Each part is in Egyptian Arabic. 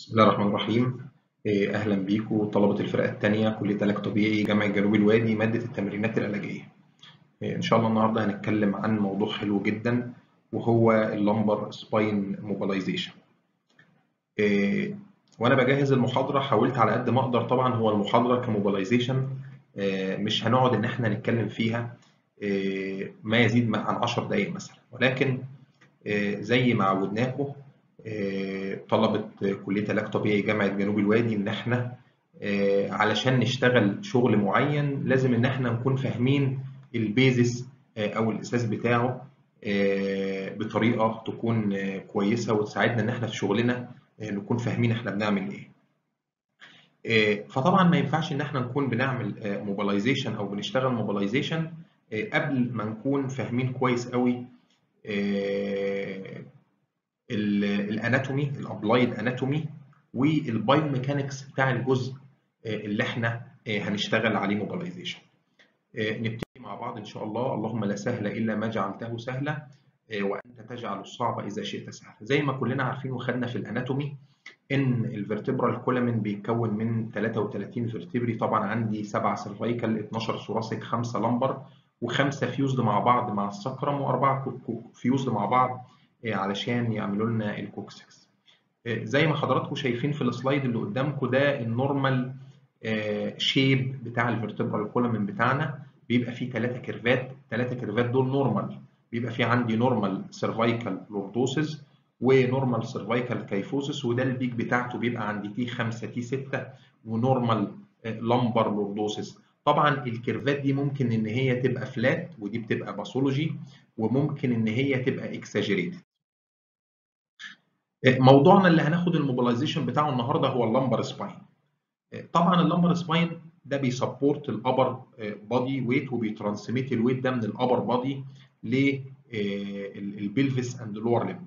بسم الله الرحمن الرحيم إيه، أهلا بيكم طلبة الفرقة الثانية كلية علاج طبيعي جامعة جنوب الوادي مادة التمرينات العلاجية إيه، إن شاء الله النهاردة هنتكلم عن موضوع حلو جدا وهو اللمبر سباين موبيلايزيشن وأنا بجهز المحاضرة حاولت على قد ما أقدر طبعا هو المحاضرة كموبيلايزيشن مش هنقعد إن إحنا نتكلم فيها إيه، ما يزيد عن 10 دقايق مثلا ولكن إيه، زي ما عودناكم طلبة كلية علاج طبيعي جامعة جنوب الوادي إن إحنا علشان نشتغل شغل معين لازم إن إحنا نكون فاهمين البيزس أو الأساس بتاعه بطريقة تكون كويسة وتساعدنا إن إحنا في شغلنا نكون فاهمين إحنا بنعمل إيه. فطبعا ما ينفعش إن إحنا نكون بنعمل موبيلايزيشن أو بنشتغل موبيلايزيشن قبل ما نكون فاهمين كويس قوي الاناتومي الابلايد اناتومي والبايو ميكانكس بتاع الجزء اللي احنا هنشتغل عليه موبيلايزيشن نبتدي مع بعض ان شاء الله اللهم لا سهل الا ما جعلته سهلا وانت تجعل الصعب اذا شئت سهلا زي ما كلنا عارفين وخدنا في الاناتومي ان الفرتبرال كولامين بيتكون من 33 فيرتبري طبعا عندي 7 سيرفايكال 12 ثوراسيك 5 لمبر وخمسه فيوزد مع بعض مع السكرم واربعه فيوزد مع بعض علشان يعملوا لنا الكوكسكس زي ما حضراتكم شايفين في السلايد اللي قدامكم ده النورمال شيب بتاع الفرتبرال كولومين بتاعنا بيبقى فيه ثلاثه كيرفات الثلاثه كيرفات دول نورمال بيبقى فيه عندي نورمال سيرفايكال لوردوسز ونورمال سيرفايكال كايفوسس وده البيك بتاعته بيبقى عندي تي 5 تي 6 ونورمال لمبر لوردوسز طبعا الكيرفات دي ممكن ان هي تبقى فلات ودي بتبقى باثولوجي وممكن ان هي تبقى اكساجريتد موضوعنا اللي هناخد الموبيلايزيشن بتاعه النهارده هو اللمبر سباين طبعا اللمبر سباين ده بيسبورت الابر بادي ويت وبيترانسميت الويت ده من الابر بادي للبلفس اند لور ليمب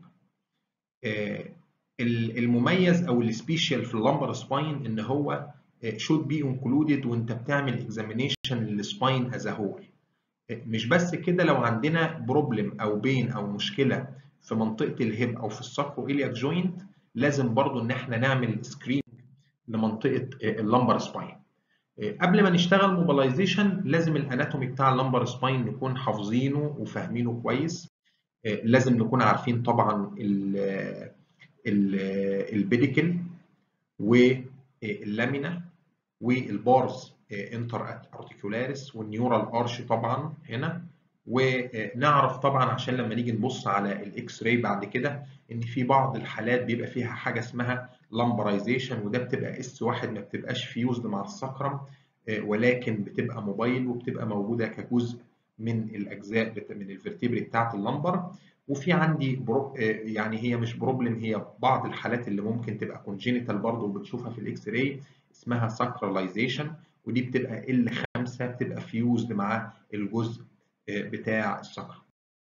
المميز او السبيشال في اللمبر سباين ان هو should be included وانت بتعمل examination للسباين as a whole مش بس كده لو عندنا بروبلم او بين او مشكله في منطقه الهيب او في الساكرو إلياك جوينت لازم برضو ان احنا نعمل سكرين لمنطقه اللمبر سباين قبل ما نشتغل موبيلايزيشن لازم الاناتومي بتاع اللمبر سباين نكون حافظينه وفاهمينه كويس لازم نكون عارفين طبعا البيديكل واللامينا والبارز انتر ارتيكولاريس والنيورال ارش طبعا هنا ونعرف طبعا عشان لما نيجي نبص على الاكس راي بعد كده ان في بعض الحالات بيبقى فيها حاجه اسمها لامبرايزيشن وده بتبقى اس واحد ما بتبقاش فيوزد مع السكرم ولكن بتبقى موبايل وبتبقى موجوده كجزء من الاجزاء من الفرتبري بتاعه اللمبر وفي عندي برو يعني هي مش بروبلم هي بعض الحالات اللي ممكن تبقى كونجينيتال برضه بتشوفها في الاكس راي اسمها ساكراليزيشن ودي بتبقى ال 5 بتبقى فيوزد مع الجزء بتاع السكر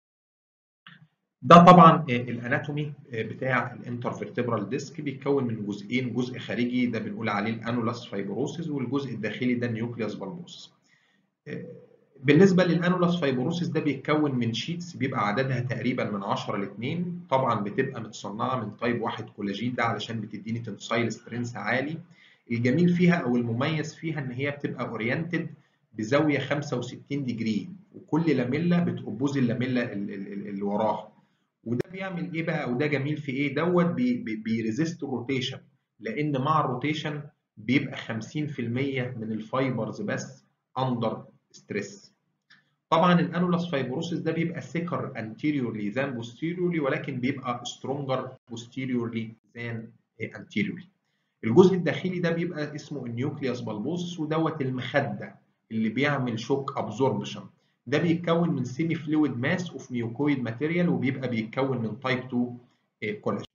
ده طبعا الاناتومي بتاع الانترفيرتبرال ديسك بيتكون من جزئين جزء خارجي ده بنقول عليه الانولاس فايبروسيس والجزء الداخلي ده النيوكليوس بالبوس بالنسبه للانولاس فايبروسيس ده بيتكون من شيتس بيبقى عددها تقريبا من 10 ل 2 طبعا بتبقى متصنعه من تايب 1 كولاجين ده علشان بتديني تنسايل سترينث عالي الجميل فيها او المميز فيها ان هي بتبقى اورينتد بزاويه 65 ديجري وكل لاميلا بتوبوز اللاميلا اللي وراها وده بيعمل ايه بقى وده جميل في ايه دوت بيريزيست الروتيشن لان مع الروتيشن بيبقى 50% من الفايبرز بس اندر ستريس طبعا الانولاس فايبروسيس ده بيبقى سيكر انتيريورلي ذان بوستيريورلي ولكن بيبقى سترونجر بوستيريورلي ذان انتيريورلي الجزء الداخلي ده بيبقى اسمه النيوكليوس بالبوسس ودوت المخده اللي بيعمل شوك ابزوربشن ده بيتكون من سيمي فلويد ماس اوف ميوكويد ماتيريال وبيبقى بيتكون من تايب 2 كولاجين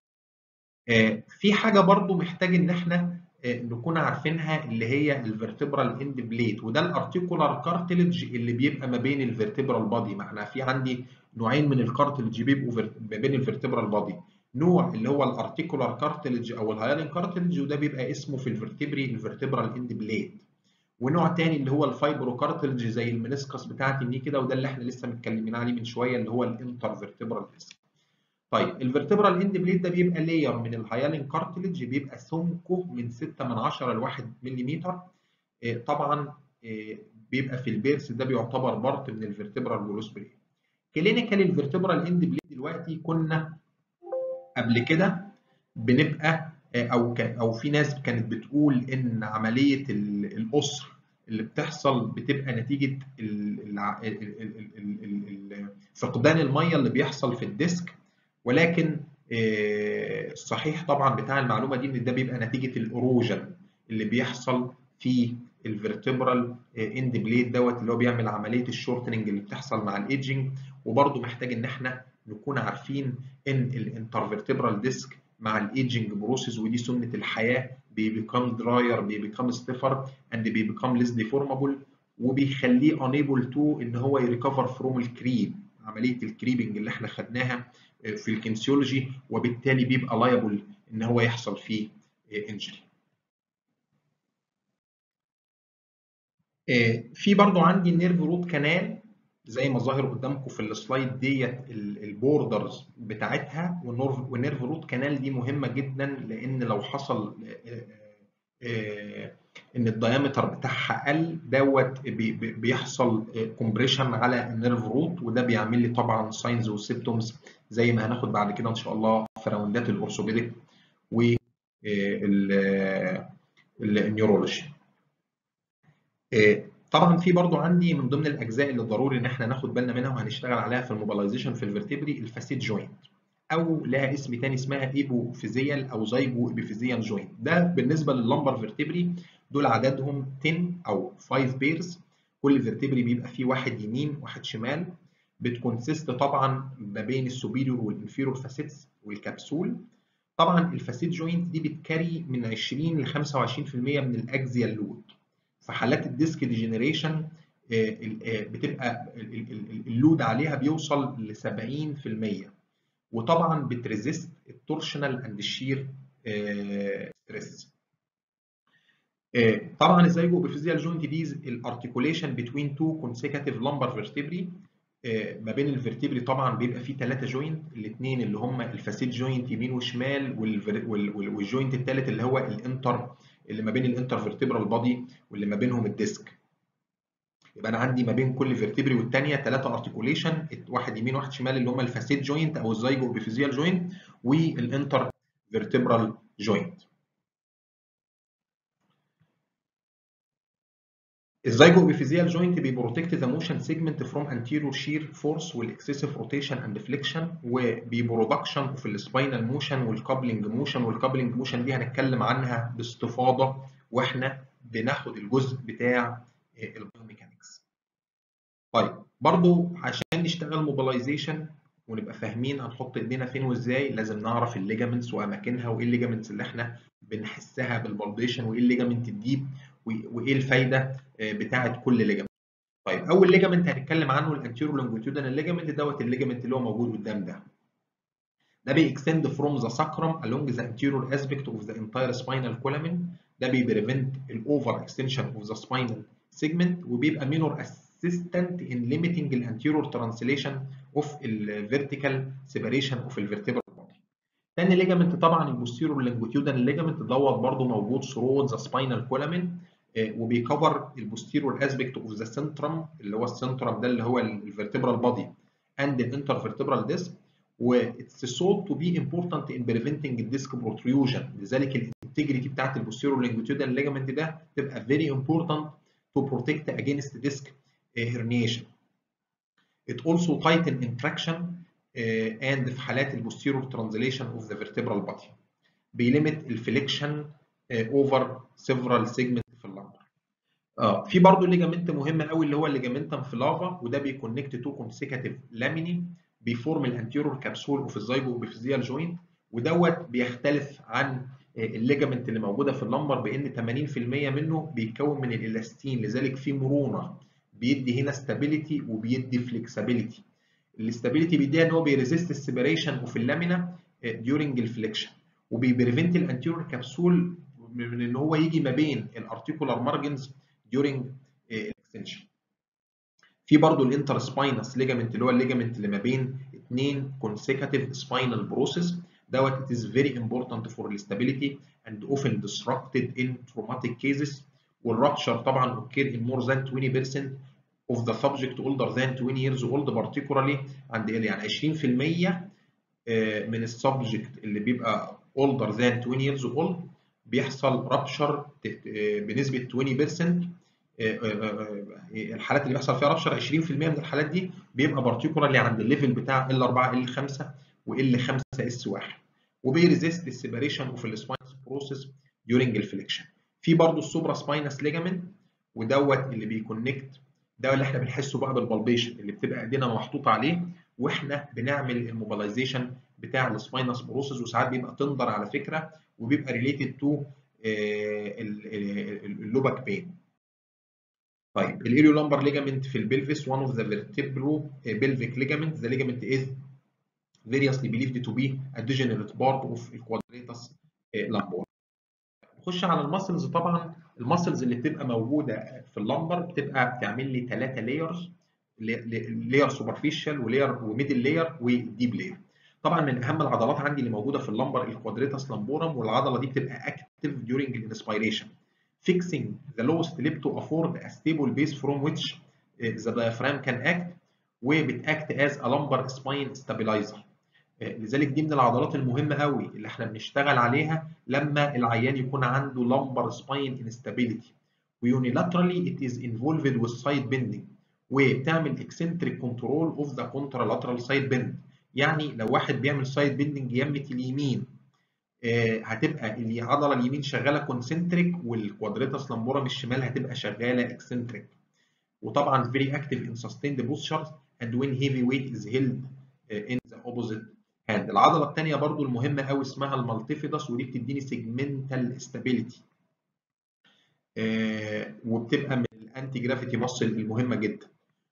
في حاجه برضو محتاج ان احنا نكون عارفينها اللي هي الفرتبرال اند بليت وده الارتيكولار كارتلج اللي بيبقى ما بين الفرتبرال بادي ما احنا في عندي نوعين من الكارتلج بيبقوا ما بين الفرتبرال بادي نوع اللي هو الارتيكولار كارتلج او الهايلين كارتلج وده بيبقى اسمه في الفرتبري الفرتبرال اند بليت ونوع تاني اللي هو الفايبرو كارتلج زي المنسكس بتاعت الني كده وده اللي احنا لسه متكلمين عليه من شويه اللي هو الانترفيرتبرال ديسك طيب الفرتبرال اند بليت ده بيبقى لاير من الهيالين كارتلج بيبقى سمكه من 6 من 10 ل 1 ملم طبعا بيبقى في البيرس ده بيعتبر بارت من الفرتبرال جلوس بليت كلينيكال الفرتبرال اند بليت دلوقتي كنا قبل كده بنبقى او او في ناس كانت بتقول ان عمليه القصر اللي بتحصل بتبقى نتيجه فقدان الميه اللي بيحصل في الديسك ولكن الصحيح طبعا بتاع المعلومه دي ان ده بيبقى نتيجه الاروجن اللي بيحصل في الفرتبرال اند بليد دوت اللي هو بيعمل عمليه الشورتنج اللي بتحصل مع الايدجنج وبرده محتاج ان احنا نكون عارفين ان الانترفرتبرال ديسك مع الايدجنج بروسيس ودي سنه الحياه بيبيكام دراير بيبيكام ستيفر اند بيبيكام ليس ديفورمابل وبيخليه unable تو ان هو يريكفر فروم الكريب عمليه الكريبنج اللي احنا خدناها في الكنسيولوجي وبالتالي بيبقى لايبل ان هو يحصل فيه انجري. في برضو عندي النيرف روت كانال زي ما ظاهر قدامكم في السلايد ديت البوردرز بتاعتها والنيرف روت كانال دي مهمه جدا لان لو حصل ان الدايمتر بتاعها قل دوت بيحصل كومبريشن على النيرف روت وده بيعمل لي طبعا ساينز وسيمتومز زي ما هناخد بعد كده ان شاء الله في راوندات الاورثوبيديك والنيورولوجي. طبعا في برضو عندي من ضمن الاجزاء اللي ضروري ان احنا ناخد بالنا منها وهنشتغل عليها في الموبيلايزيشن في الفرتبري الفاسيت جوينت او لها اسم تاني اسمها ايبوفيزيال او زايجو ايبوفيزيال جوينت ده بالنسبه لللمبر فيرتبري دول عددهم 10 او 5 بيرز كل فيرتبري بيبقى فيه واحد يمين واحد شمال بتكونسيست طبعا ما بين السوبيريور والانفيرور فاسيتس والكبسول طبعا الفاسيت جوينت دي بتكاري من 20 ل 25% من الاكزيال لود في حالات الديسك ديجنريشن بتبقى اللود عليها بيوصل ل 70% وطبعا بتريزيست التورشنال اند الشير ستريس طبعا الزيجو بفيزيال جوينت دي الارتكوليشن بين تو كونسيكاتيف لمبر فيرتبري ما بين الفرتبري طبعا بيبقى فيه ثلاثه جوينت الاثنين اللي هم الفاسيت جوينت يمين وشمال والجوينت الثالث اللي هو الانتر اللي ما بين الانتر فيرتبرال بادي واللي ما بينهم الديسك يبقى انا عندي ما بين كل فيرتبري والثانيه ثلاثه ارتكوليشن واحد يمين واحد شمال اللي هم الفاسيت جوينت او الزايجو بفيزيال جوينت والانتر فيرتبرال جوينت الزايجو بفيزيال جوينت بيبروتكت ذا موشن سيجمنت فروم انتيريور شير فورس والاكسسيف روتيشن اند فليكشن وبيبرودكشن اوف السباينال موشن والكابلنج موشن والكابلنج موشن دي هنتكلم عنها باستفاضه واحنا بناخد الجزء بتاع البايوميكانكس. طيب برضو عشان نشتغل موبيلايزيشن ونبقى فاهمين هنحط ايدينا فين وازاي لازم نعرف الليجامنتس واماكنها وايه الليجامنتس اللي احنا بنحسها بالبلبيشن وايه الليجامنت الديب وايه الفايده بتاعه كل ليجامنت. طيب اول ليجامنت هنتكلم عنه الانتيرو لونجيتودينال ليجامنت دوت الليجامنت اللي هو موجود قدام ده. ده بيكستند فروم ذا ساكرم along the anterior aspect of the entire spinal column ده بيبريفنت الاوفر اكستنشن اوف ذا سباينال سيجمنت وبيبقى مينور اسيستنت ان ليميتنج الانتيرور ترانسليشن اوف الفيرتيكال سيبريشن اوف الفيرتيبرال بودي. تاني ليجامنت طبعا البوستيرور لونجيتودينال ليجامنت دوت برضه موجود ثرو ذا سباينال كولامين وبيكفر البوستيرور اسبكت اوف ذا سنترم اللي هو السنترم ده اللي هو الفيرتبرال بودي اند الانترفيرتبرال ديسك واتس thought to be important in preventing disc protrusion لذلك الانتجريتي بتاعت البوستيرور لونجيتودينال ليجامنت ده تبقى very important to protect against disc herniation. It also tighten in traction uh, and في حالات البوستيرور translation of the vertebral body. بيليمت الفليكشن uh, over several segments في اللمبر. اه في برضه ليجامنت مهم قوي اللي هو الليجامنتم فلافا وده بيكونكت تو كونسيكاتيف لاميني بيفورم الانتيرور كابسول اوف الزايجو بفيزيال جوينت ودوت بيختلف عن الليجامنت اللي موجوده في اللمبر بان 80% منه بيتكون من الالاستين لذلك في مرونه بيدي هنا ستابيليتي وبيدي فليكسابيليتي الاستابيليتي بيديها ان هو بيريزيست السيبريشن اوف اللامينا ديورنج الفليكشن وبيبريفنت الانتيرور كابسول من ان هو يجي ما بين الارتيكولار مارجنز ديورنج الاكستنشن في برضه الانتر سباينس ليجامنت اللي هو الليجامنت اللي ما بين اثنين consecutive spinal process دوت it is very important for stability and often disrupted in traumatic cases والرابشر طبعا occur in more than 20% of the subject older than 20 years old particularly عند يعني 20% من السبجكت اللي بيبقى older than 20 years old بيحصل رابشر بنسبه 20% الحالات اللي بيحصل فيها رابشر 20% من الحالات دي بيبقى بارتيكولارلي عند الليفل بتاع ال 4 ال 5 وال 5 اس 1 وبيريزيست السيبريشن اوف السباينس بروسيس ديورنج الفليكشن في برضه السوبرا سباينس ليجامنت ودوت اللي بيكونكت ده اللي احنا بنحسه بقى بالبلبيشن اللي بتبقى ايدينا محطوطه عليه واحنا بنعمل الموبيلايزيشن بتاع السباينس بروسيس وساعات بيبقى تندر على فكره وبيبقى ريليتد تو اللوباك بين طيب الاليو لامبر ليجامنت في البلفس one of the vertebro pelvic ligaments the ligament is variously believed to be a degenerate part of quadratus lumbar نخش على المسلز طبعا المسلز اللي بتبقى موجوده في اللمبر بتبقى بتعمل لي ثلاثه لايرز لاير سوبرفيشال ولاير وميدل لاير وديب لاير طبعا من اهم العضلات عندي اللي موجوده في اللمبر الكوادريتاس لامبورم والعضله دي بتبقى اكتف during الانسبيريشن fixing the lowest lip to afford a stable base from which the diaphragm can act وبتاكت as a lumbar spine stabilizer لذلك دي من العضلات المهمه قوي اللي احنا بنشتغل عليها لما العيان يكون عنده lumbar spine instability ويونيلاترالي it is involved with side bending وبتعمل eccentric control of the contralateral side bend يعني لو واحد بيعمل سايد بيندنج يمة اليمين آه هتبقى العضله اليمين شغاله كونسنتريك والكوادريتاس لامبورم الشمال هتبقى شغاله اكسنتريك وطبعا very active in sustained postures and when heavy weight is held in the opposite hand العضله الثانيه برضو المهمه قوي اسمها المالتيفيدس ودي بتديني سيجمنتال استابيليتي آه وبتبقى من الانتي جرافيتي ماسل المهمه جدا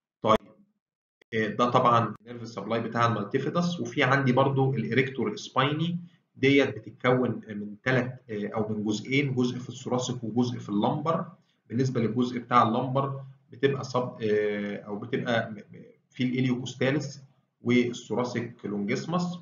ده طبعا النيرف سبلاي بتاع المالتيفيدس وفي عندي برضو الاريكتور سبايني ديت بتتكون من ثلاث او من جزئين جزء في الثوراسيك وجزء في اللمبر بالنسبه للجزء بتاع اللمبر بتبقى صب او بتبقى في الاليوكوستاليس والثوراسيك لونجيسمس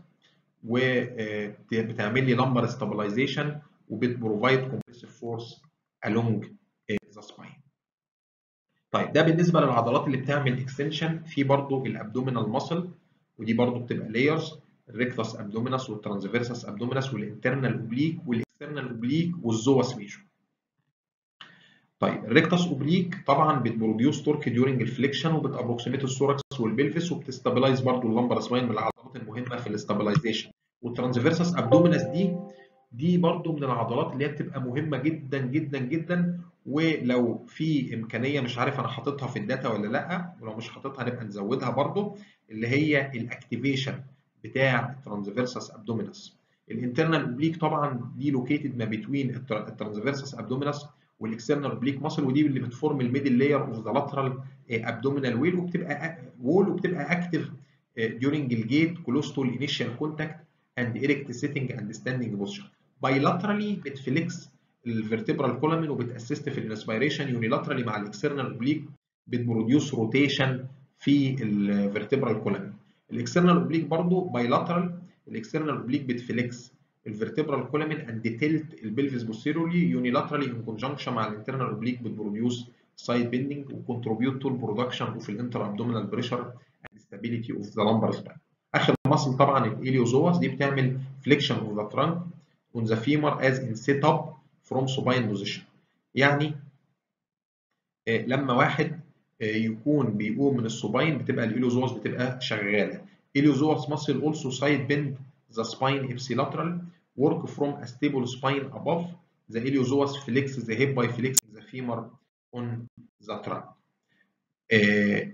وبتعمل لي لمبر ستابلايزيشن وبتبروفايد كومبريسيف فورس along ذا سباين طيب ده بالنسبه للعضلات اللي بتعمل اكستنشن في برضو الابدومينال ماسل ودي برضو بتبقى لايرز الريكتس ابدومينس والترانسفيرسس ابدومينس والانترنال اوبليك والاكسترنال اوبليك والزوس ميجور طيب الريكتس اوبليك طبعا بتبروديوس تورك ديورنج الفليكشن وبتابروكسيميت الثوركس والبلفس وبتستابلايز برضو اللمبر سباين من العضلات المهمه في الاستابلايزيشن والترانسفيرسس ابدومينس دي دي برضو من العضلات اللي هي بتبقى مهمه جدا جدا جدا ولو في امكانيه مش عارف انا حاططها في الداتا ولا لا ولو مش حاططها نبقى نزودها برضو اللي هي الاكتيفيشن بتاع الترانسفيرسس ابدومينس الانترنال اوبليك طبعا دي لوكيتد ما بين الترانسفيرسس ابدومينس والاكسترنال اوبليك ماسل ودي اللي بتفورم الميدل لاير اوف ذا لاترال ابدومينال ويل وبتبقى وول وبتبقى اكتف during الجيت close to الانيشال كونتاكت and erect sitting and standing posture bilaterally بتفليكس الفرتبرال كولامين وبتاسست في الانسبيريشن يونيلاترالي مع الاكسترنال اوبليك بتبروديوس روتيشن في الفرتبرال كولامين الاكسترنال اوبليك برضو بايلاترال الاكسترنال اوبليك بتفليكس الفرتبرال كولامين اند تلت البلفيس بوستيرولي يونيلاترالي ان كونجنكشن مع الانترنال اوبليك بتبروديوس سايد بيندنج وكونتريبيوت تو البرودكشن اوف الانتر ابدومينال بريشر اند ستابيليتي اوف ذا لامبر سباين اخر ماسل طبعا الاليوزوس دي بتعمل فليكشن اوف ذا ترانك on the femur as in set up from supine position يعني آه لما واحد آه يكون بيقوم من السوباين بتبقى الاليوزوس بتبقى شغاله اليوزوس muscle also side bend the spine ipsilateral work from a stable spine above the iliopsoas flex the hip by flexing the femur on the trunk آه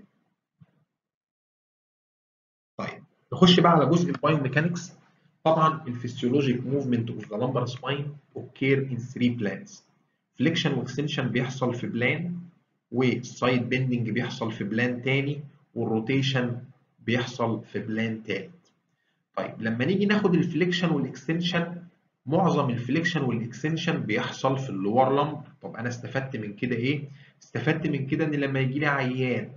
طيب نخش بقى على جزء البايوميكانكس طبعا الفسيولوجيك موفمنت اوف ذا لمبر سباين اوكير ان 3 بلانز فليكشن واكستنشن بيحصل في بلان والسايد بيندنج بيحصل في بلان تاني والروتيشن بيحصل في بلان تالت طيب لما نيجي ناخد الفليكشن والاكستنشن معظم الفليكشن والاكستنشن بيحصل في اللور لمب طب انا استفدت من كده ايه استفدت من كده ان لما يجي لي عيان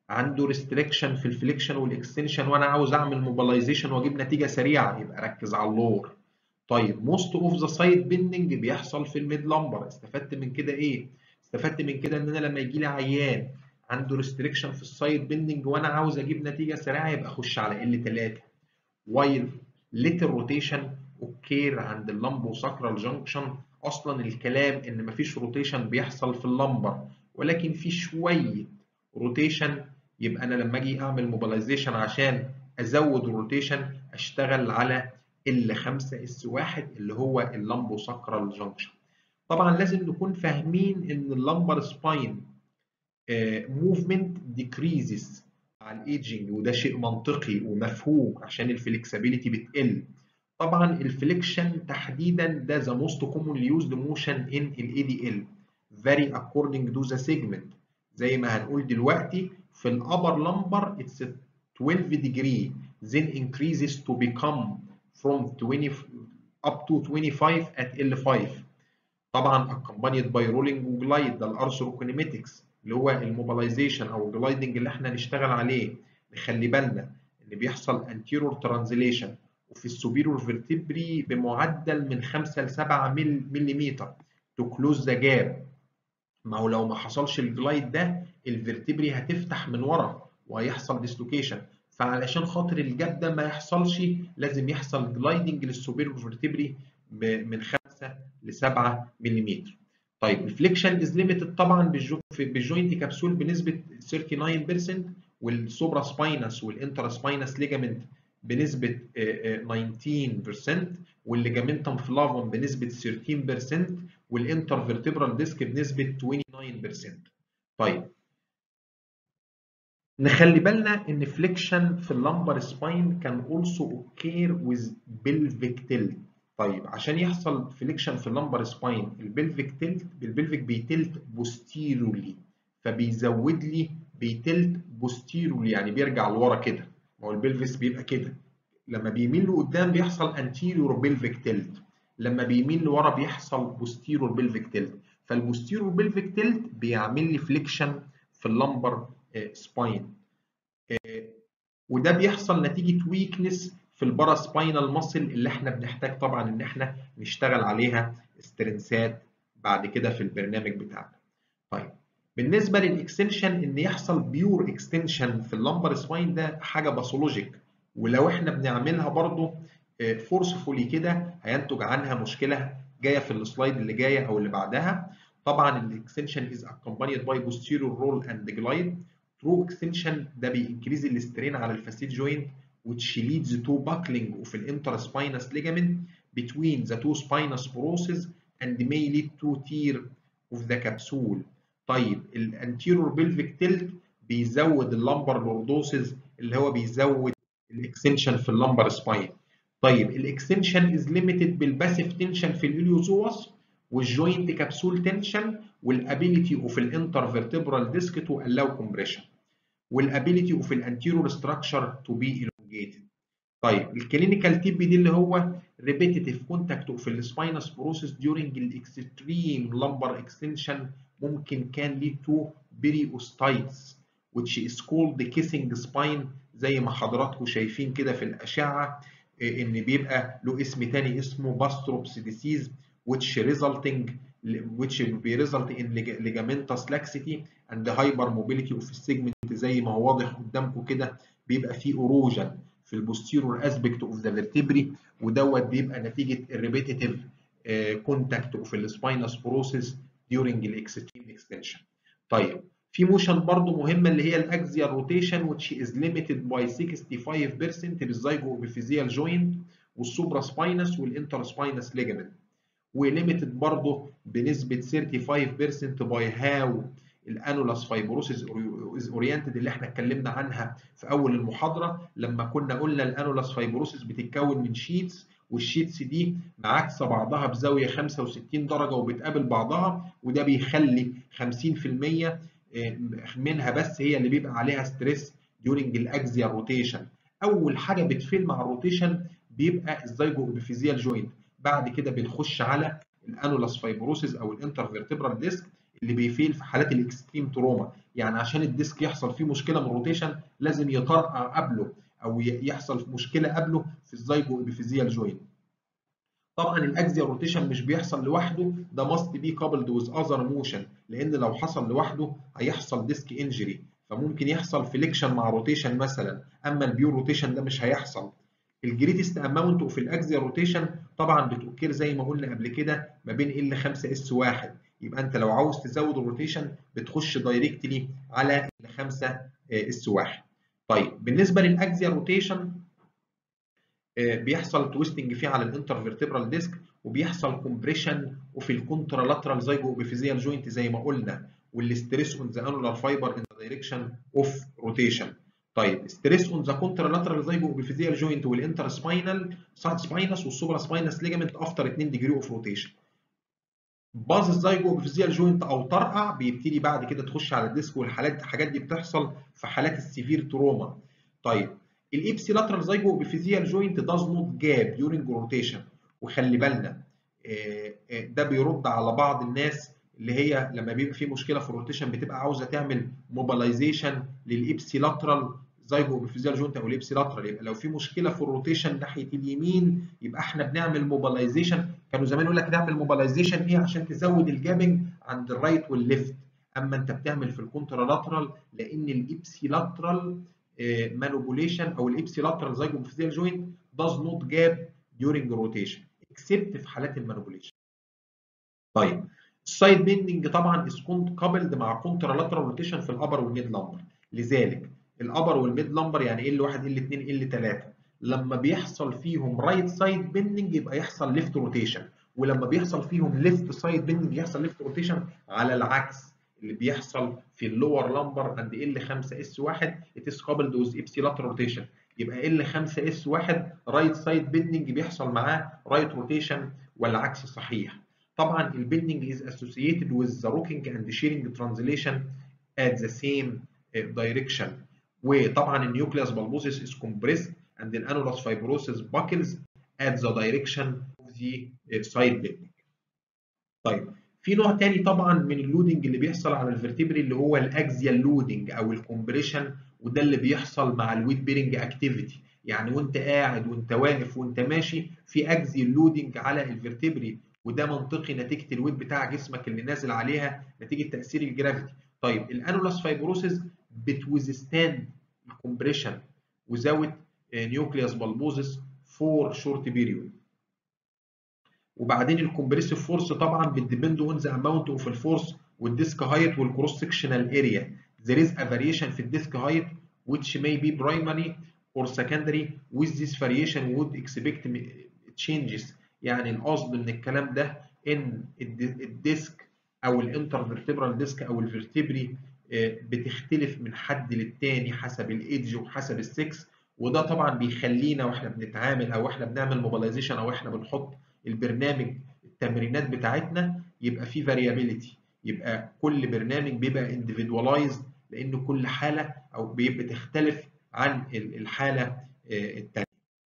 عنده ريستريكشن في الفليكشن والاكستنشن وانا عاوز اعمل موبيلايزيشن واجيب نتيجه سريعه يبقى ركز على اللور طيب موست اوف ذا سايد بيندنج بيحصل في الميد لمبر استفدت من كده ايه استفدت من كده ان انا لما يجي لي عيان عنده ريستريكشن في السايد بيندنج وانا عاوز اجيب نتيجه سريعه يبقى اخش على ال 3 وايل ليتل روتيشن اوكير عند اللمبو ساكرال جنكشن اصلا الكلام ان مفيش روتيشن بيحصل في اللمبر ولكن في شويه روتيشن يبقى انا لما اجي اعمل موبيلايزيشن عشان ازود الروتيشن اشتغل على ال 5 اس 1 اللي هو اللمبو ساكرال جنكشن طبعا لازم نكون فاهمين ان اللمبر سباين موفمنت ديكريزز مع الايدجنج وده شيء منطقي ومفهوم عشان الفلكسبيليتي بتقل طبعا الفليكشن تحديدا ده ذا موست كومونلي يوزد موشن ان الاي دي ال vary according to the segment زي ما هنقول دلوقتي في الابر لمبر it's 12 degree then increases to become from 20 up to 25 at L5 طبعا accompanied by rolling وجلايد ده الارثروكينيميتكس اللي هو الموبيلايزيشن او الجلايدنج اللي احنا نشتغل عليه نخلي بالنا ان بيحصل anterior translation وفي السوبيرور فيرتبري بمعدل من 5 ل 7 ملم تو كلوز ذا جاب ما هو لو ما حصلش الجلايد ده الفيرتبري هتفتح من ورا وهيحصل ديسلوكيشن فعلشان خاطر الجاب ده ما يحصلش لازم يحصل جلايدنج للسوبيرور فيرتبري من 5 ل 7 ملم طيب الفليكشن از ليميتد طبعا بالجوينت كبسول بنسبه 39% والسوبرا سباينس والانترا سباينس ليجامنت بنسبه 19% والليجامنتم فلافون بنسبه 13% والانترفيرتبرال ديسك بنسبه 29% طيب نخلي بالنا ان فليكشن في اللمبر سباين كان also occur with pelvic tilt طيب عشان يحصل فليكشن في اللمبر سباين البلفيك تلت بالبلفيك بيتلت بوستيرولي فبيزود لي بيتلت بوستيرولي يعني بيرجع لورا كده ما هو البلفيس بيبقى كده لما بيميل لقدام بيحصل انتيريور بلفيك تلت لما بيميل لورا بيحصل بوستيرور بلفيك تلت فالبوستيرور بلفيك تلت بيعمل لي فليكشن في اللمبر سباين وده بيحصل نتيجه ويكنس في البارا سباينال ماسل اللي احنا بنحتاج طبعا ان احنا نشتغل عليها استرنسات بعد كده في البرنامج بتاعنا. طيب بالنسبه للاكستنشن ان يحصل بيور اكستنشن في اللمبر سباين ده حاجه باثولوجيك ولو احنا بنعملها برضو فورسفولي كده هينتج عنها مشكله جايه في السلايد اللي جايه او اللي بعدها. طبعا الاكستنشن از accompanied by posterior roll and glide. True extension ده بينكريز الاسترين على الفاسيت جوينت which leads to buckling of the interspinous ligament between the two spinous processes and may lead to tear of the capsule. طيب الانتيرور pelvic tilt بيزود اللمبر لوردوسز اللي هو بيزود الاكستنشن في اللمبر سباين. طيب الاكستنشن از ليميتد بالباسيف تنشن في الاليوزوس والجوينت كابسول تنشن والابيليتي اوف الانترفيرتبرال ديسك تو allow compression والابيليتي اوف الانتيرور ستراكشر تو بي elongated. طيب الكلينيكال تيب دي اللي هو repetitive contact في السباينس بروسيس during الاكستريم lumbar extension ممكن كان lead to periostitis which is called the kissing spine زي ما حضراتكم شايفين كده في الأشعة إن بيبقى له اسم تاني اسمه باستروبس disease which resulting which result in ligamentous laxity and hypermobility of السيجمنت زي ما هو واضح قدامكم كده بيبقى فيه اروجن في البوستيرور اسبكت اوف ذا فيرتبري ودوت بيبقى نتيجه الريبيتيتيف كونتاكت اوف السباينس بروسيس during الاكستريم اكستنشن. طيب في موشن برضو مهمه اللي هي الاكزيال روتيشن which is limited by 65% للزيجو ابيفيزيال جوينت والسوبرا سباينس والانتر سباينس ليجامنت وليميتد برضه بنسبه 35% باي هاو الانولاس فايبروسيس از اورينتد اللي احنا اتكلمنا عنها في اول المحاضره لما كنا قلنا الانولاس فايبروسيس بتتكون من شيتس والشيتس دي معاكسه بعضها بزاويه 65 درجه وبتقابل بعضها وده بيخلي 50% منها بس هي اللي بيبقى عليها ستريس ديورنج الاكزيال روتيشن اول حاجه بتفيل مع الروتيشن بيبقى الزيجو ابيفيزيال جوينت بعد كده بنخش على الانولاس فايبروسيس او الانترفيرتبرال ديسك اللي بيفيل في حالات الاكستريم تروما يعني عشان الديسك يحصل فيه مشكله من الروتيشن لازم يطرقع قبله او يحصل مشكله قبله في الزايجو ابيفيزيال جوينت طبعا الاكزيال روتيشن مش بيحصل لوحده ده ماست بي كابلد ويز اذر موشن لان لو حصل لوحده هيحصل ديسك انجري فممكن يحصل فليكشن مع روتيشن مثلا اما البيور روتيشن ده مش هيحصل الجريتست اماونت اوف الاكزيال روتيشن طبعا بتوكر زي ما قلنا قبل كده ما بين ال 5 اس 1 يبقى انت لو عاوز تزود الروتيشن بتخش دايركتلي على ال 5 اس 1 طيب بالنسبه للاكزيال روتيشن بيحصل تويستنج فيه على الانترفيرتبرال ديسك وبيحصل كومبريشن وفي الكونترالاترال زيجو ابيفيزيال جوينت زي ما قلنا والستريس اون ذا انولار فايبر ان ذا دايركشن اوف روتيشن طيب ستريس اون ذا كونترالاترال زيجو ابيفيزيال جوينت والانتر سباينال سايد سباينس والسوبرا سباينس ليجامنت افتر 2 ديجري اوف روتيشن باظ الزيجو ابيفيزيال جوينت او طرقع بيبتدي بعد كده تخش على الديسك والحالات الحاجات دي بتحصل في حالات السيفير تروما طيب الابسي لاترال زيجو ابيفيزيال جوينت داز نوت جاب ديورنج روتيشن وخلي بالنا ده بيرد على بعض الناس اللي هي لما بيبقى في مشكله في الروتيشن بتبقى عاوزه تعمل موبلايزيشن للابسي لاترال زيجو ابيفيزيال جوينت او الابسي لاترال يبقى لو في مشكله في الروتيشن ناحيه اليمين يبقى احنا بنعمل موبلايزيشن كانوا زمان يقول لك نعمل موبلايزيشن ايه عشان تزود الجابنج عند الرايت والليفت اما انت بتعمل في الكونترا لاترال لان الابسي لاترال مانوبوليشن او الابسي لاترال زيجو ابيفيزيال جوينت does not gap during rotation except في حالات المانوبوليشن طيب السايد بيندنج طبعا از كابلد مع كونترا لاترال روتيشن في الابر والميد لامبر لذلك الابر والميد لامبر يعني ال 1 ال 2 ال 3 لما بيحصل فيهم رايت سايد بيندنج يبقى يحصل ليفت روتيشن ولما بيحصل فيهم ليفت سايد بيندنج يحصل ليفت روتيشن على العكس اللي بيحصل في اللور لامبر عند ال 5 اس 1 اتس كابلد ويز ابسي لاترال روتيشن يبقى ال 5 اس 1 رايت سايد بيندنج بيحصل معاه رايت روتيشن والعكس صحيح طبعا البيندنج is associated with the rocking and shearing translation at the same direction وطبعا النيوكليوس بالبوسيس is compressed and the annulus fibrosis buckles at the direction of the side bending. طيب في نوع تاني طبعا من اللودنج اللي بيحصل على الفرتبري اللي هو الاكزيال لودنج او الكومبريشن وده اللي بيحصل مع الويت بيرنج اكتيفيتي يعني وانت قاعد وانت واقف وانت ماشي في اكزيال لودنج على الفرتبري وده منطقي نتيجه الويت بتاع جسمك اللي نازل عليها نتيجه تاثير الجرافيتي طيب الانولاس فايبروسيس بتويزستاند الكومبريشن without nucleus bulbosus for short period وبعدين الكومبريسيف فورس طبعا بتديبند اون ذا اماونت اوف الفورس والديسك هايت والكروس سكشنال اريا there is a variation في الديسك هايت which may be primary or secondary with this variation would expect changes يعني القصد من الكلام ده ان الديسك او الانترفيرتبرال ديسك او الفرتبري بتختلف من حد للتاني حسب الايدج وحسب السكس وده طبعا بيخلينا واحنا بنتعامل او احنا بنعمل موبلايزيشن او احنا بنحط البرنامج التمرينات بتاعتنا يبقى فيه فاريابيليتي يبقى كل برنامج بيبقى اندفيدوالايزد لان كل حاله او بيبقى تختلف عن الحاله الثانيه.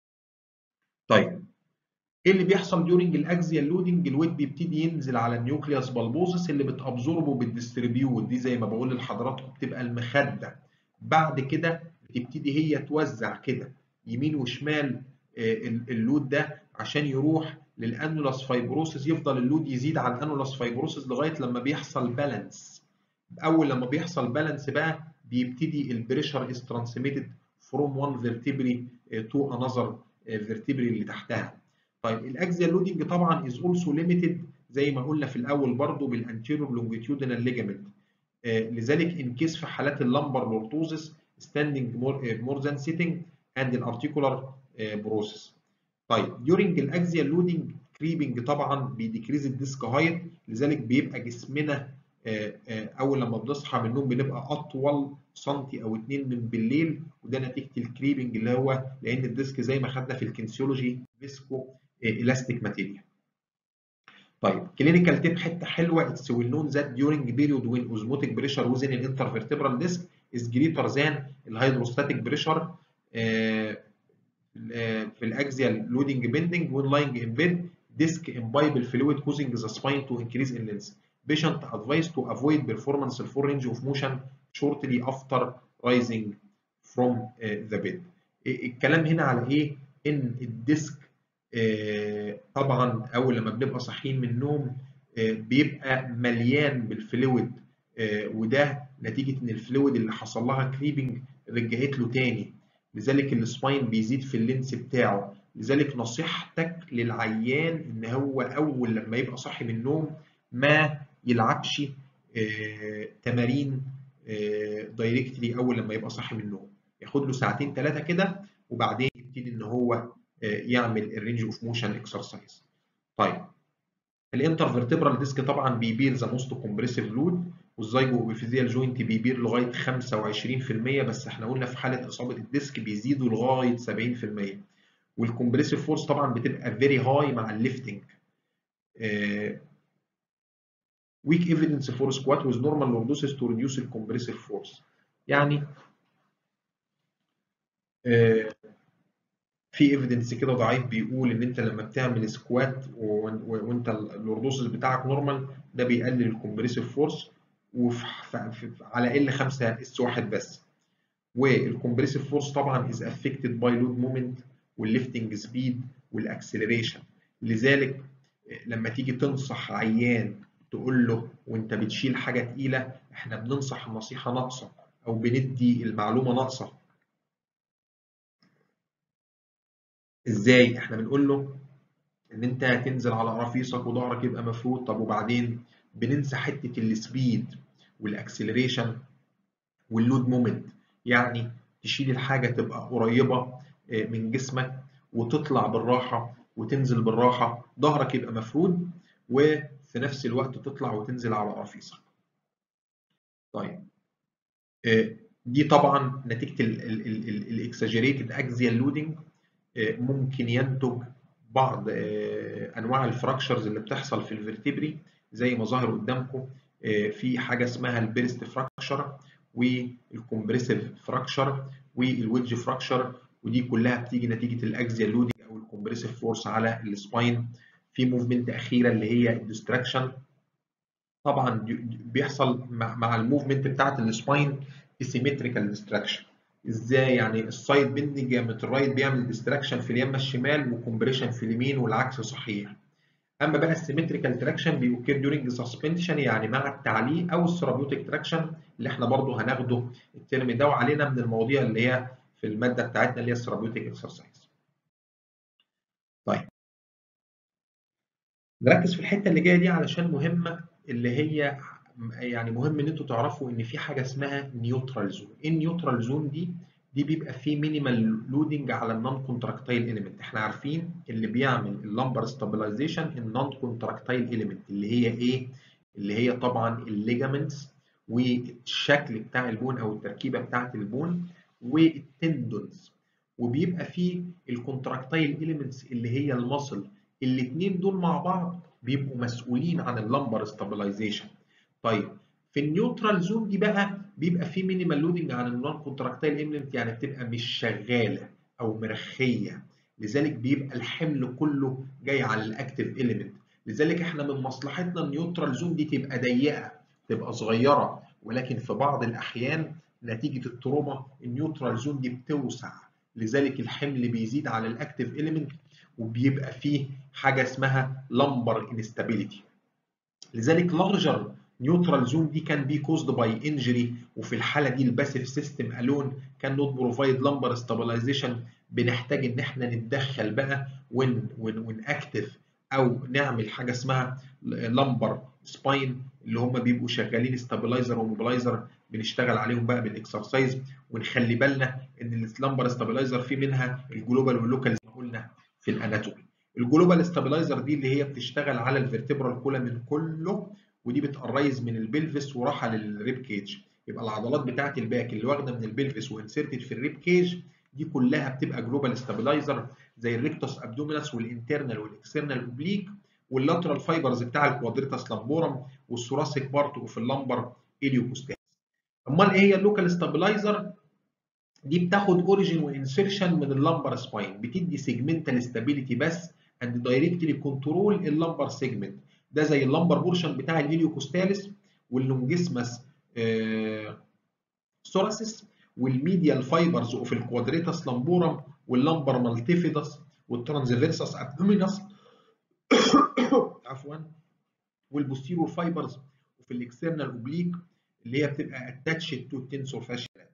طيب ايه اللي بيحصل ديورنج الاكزيال لودنج الويت بيبتدي ينزل على النيوكليوس بالبوزس اللي بتابزوربه بالديستريبيوت دي زي ما بقول لحضراتكم بتبقى المخده بعد كده بتبتدي هي توزع كده يمين وشمال اللود ده عشان يروح للانولاس فايبروسيس يفضل اللود يزيد على الانولاس فايبروسيس لغايه لما بيحصل بالانس اول لما بيحصل بالانس بقى بيبتدي البريشر از ترانسميتد فروم وان فيرتبري تو انذر فيرتبري اللي تحتها طيب الاكزيال لودنج طبعا از اولسو ليميتد زي ما قلنا في الاول برضو بالانتيريور لونجيتيودينال ليجامنت لذلك ان كيس في حالات اللمبر لورتوزس standing more, more than sitting and الارتيكولار بروسيس طيب during الاكزيال لودنج كريبنج طبعا بيديكريز الديسك هايت لذلك بيبقى جسمنا اول لما بنصحى من النوم بنبقى اطول سنتي او اتنين من بالليل وده نتيجه الكريبنج اللي هو لان الديسك زي ما خدنا في الكنسيولوجي فيسكو الاستيك ماتيريال. طيب كلينيكال تيب حته حلوه اتس ويل نون ذات during period when osmotic pressure within an intervertebral disc is greater than الهيدروستاتيك بريشر في الاكزيال لودنج بيندنج when lying in bed disc imbibe الفلويد causing the spine to increase in length patient advised to avoid performance full range of motion shortly after rising from the bed الكلام هنا على ايه ان الديسك طبعا اول لما بنبقى صاحيين من النوم بيبقى مليان بالفلويد وده نتيجه ان الفلويد اللي حصل لها كريبنج رجعت له تاني لذلك السباين بيزيد في اللينس بتاعه لذلك نصيحتك للعيان ان هو اول لما يبقى صاحي من النوم ما يلعبش تمارين دايركتلي اول لما يبقى صاحي من النوم ياخد له ساعتين ثلاثه كده وبعدين يبتدي ان هو يعمل الرينج اوف موشن اكسرسايز طيب الانترفيرتبرال ديسك طبعا بيبير ذا موست كومبريسيف لود والزايجو اوبيفيزيال جوينت بيبير لغايه 25% بس احنا قلنا في حاله اصابه الديسك بيزيدوا لغايه 70% والكومبريسيف فورس طبعا بتبقى فيري هاي مع الليفتنج weak evidence for squat with normal lordosis to reduce the compressive force يعني في ايفيدنس كده ضعيف بيقول ان انت لما بتعمل سكوات وانت اللوردوسس بتاعك نورمال ده بيقلل الكومبريسيف فورس على ال 5 اس 1 بس والكومبريسيف فورس طبعا از افكتد باي لود مومنت والليفتنج سبيد والاكسلريشن لذلك لما تيجي تنصح عيان تقول له وانت بتشيل حاجه تقيله احنا بننصح النصيحه ناقصه او بندي المعلومه ناقصه ازاي احنا بنقول له ان انت هتنزل على قرافيصك وظهرك يبقى مفروض طب وبعدين بننسى حته السبيد والاكسلريشن واللود مومنت يعني تشيل الحاجه تبقى قريبه من جسمك وتطلع بالراحه وتنزل بالراحه ظهرك يبقى مفرود وفي نفس الوقت تطلع وتنزل على قرافيصك طيب دي طبعا نتيجه الاكسجريتد اكزيال لودنج ممكن ينتج بعض انواع الفراكشرز اللي بتحصل في الفرتبري زي ما ظاهر قدامكم في حاجه اسمها البيرست فراكشر والكمبريسيف فراكشر والويدج فراكشر ودي كلها بتيجي نتيجه الاكزيال لودنج او الكمبريسيف فورس على السباين في موفمنت اخيره اللي هي الديستراكشن طبعا بيحصل مع الموفمنت بتاعت السباين اسيمتريكال ديستراكشن ازاي يعني السايد بندنج يمة الرايت بيعمل ديستراكشن في اليمه الشمال وكمبريشن في اليمين والعكس صحيح اما بقى السيمتريكال تراكشن بيوكير ديورنج سسبنشن يعني مع التعليق او السيرابيوتيك تراكشن اللي احنا برضو هناخده الترم ده وعلينا من المواضيع اللي هي في الماده بتاعتنا اللي هي السيرابيوتيك اكسرسايز طيب نركز في الحته اللي جايه دي علشان مهمه اللي هي يعني مهم ان انتوا تعرفوا ان في حاجه اسمها نيوترال زون ايه النيوترال زون دي دي بيبقى فيه مينيمال لودنج على النون كونتراكتايل اليمنت احنا عارفين اللي بيعمل اللمبر ستابلايزيشن النون كونتراكتايل اليمنت اللي هي ايه اللي هي طبعا الليجامنتس والشكل بتاع البون او التركيبه بتاعه البون والتندونز وبيبقى فيه الكونتراكتايل اليمنتس اللي هي المصل الاثنين دول مع بعض بيبقوا مسؤولين عن اللمبر ستابلايزيشن طيب في النيوترال زون دي بقى بيبقى في مينيمال لودنج عن النون كونتراكتايل امبلنت يعني بتبقى مش شغاله او مرخيه لذلك بيبقى الحمل كله جاي على الاكتيف اليمنت لذلك احنا من مصلحتنا النيوترال زون دي تبقى ضيقه تبقى صغيره ولكن في بعض الاحيان نتيجه التروما النيوترال زون دي بتوسع لذلك الحمل بيزيد على الاكتيف اليمنت وبيبقى فيه حاجه اسمها لمبر انستابيليتي لذلك لارجر نيوترال زون دي كان بي كوزد باي انجري وفي الحاله دي الباسيف سيستم الون كان نوت بروفايد لمبر ستابلايزيشن بنحتاج ان احنا نتدخل بقى ون ون ونأكتف او نعمل حاجه اسمها لمبر سباين اللي هم بيبقوا شغالين ستابلايزر وموبلايزر بنشتغل عليهم بقى بالاكسرسايز ونخلي بالنا ان اللمبر ستابلايزر في منها الجلوبال واللوكال زي ما قلنا في الاناتومي الجلوبال ستابلايزر دي اللي هي بتشتغل على الفرتبرال كولامين كله ودي بتقريز من البلفس وراحه للريب كيج يبقى العضلات بتاعه الباك اللي واخده من البلفس وانسرتد في الريب كيج دي كلها بتبقى جلوبال ستابلايزر زي الريكتوس ابدومينس والانترنال والاكسترنال اوبليك واللاترال فايبرز بتاع الكوادريتاس لامبورم والثوراسيك بارت وفي اللمبر اليوكوستاس امال ايه هي اللوكال ستابلايزر دي بتاخد اوريجين وانسيرشن من اللمبر سباين بتدي سيجمنتال ستابيليتي بس اند دايركتلي كنترول اللمبر سيجمنت ده زي اللمبر بورشن بتاع الهيليوكوستاليس واللونجيسماس ثوراسيس والميديال فايبرز اوف الكوادريتاس لامبورم واللمبر مالتيفيدس والترانزفيرسس ابدومينس عفوا والبوستيرور فايبرز وفي الاكسترنال اوبليك اللي هي بتبقى اتاتشد تو التنسور فاشيا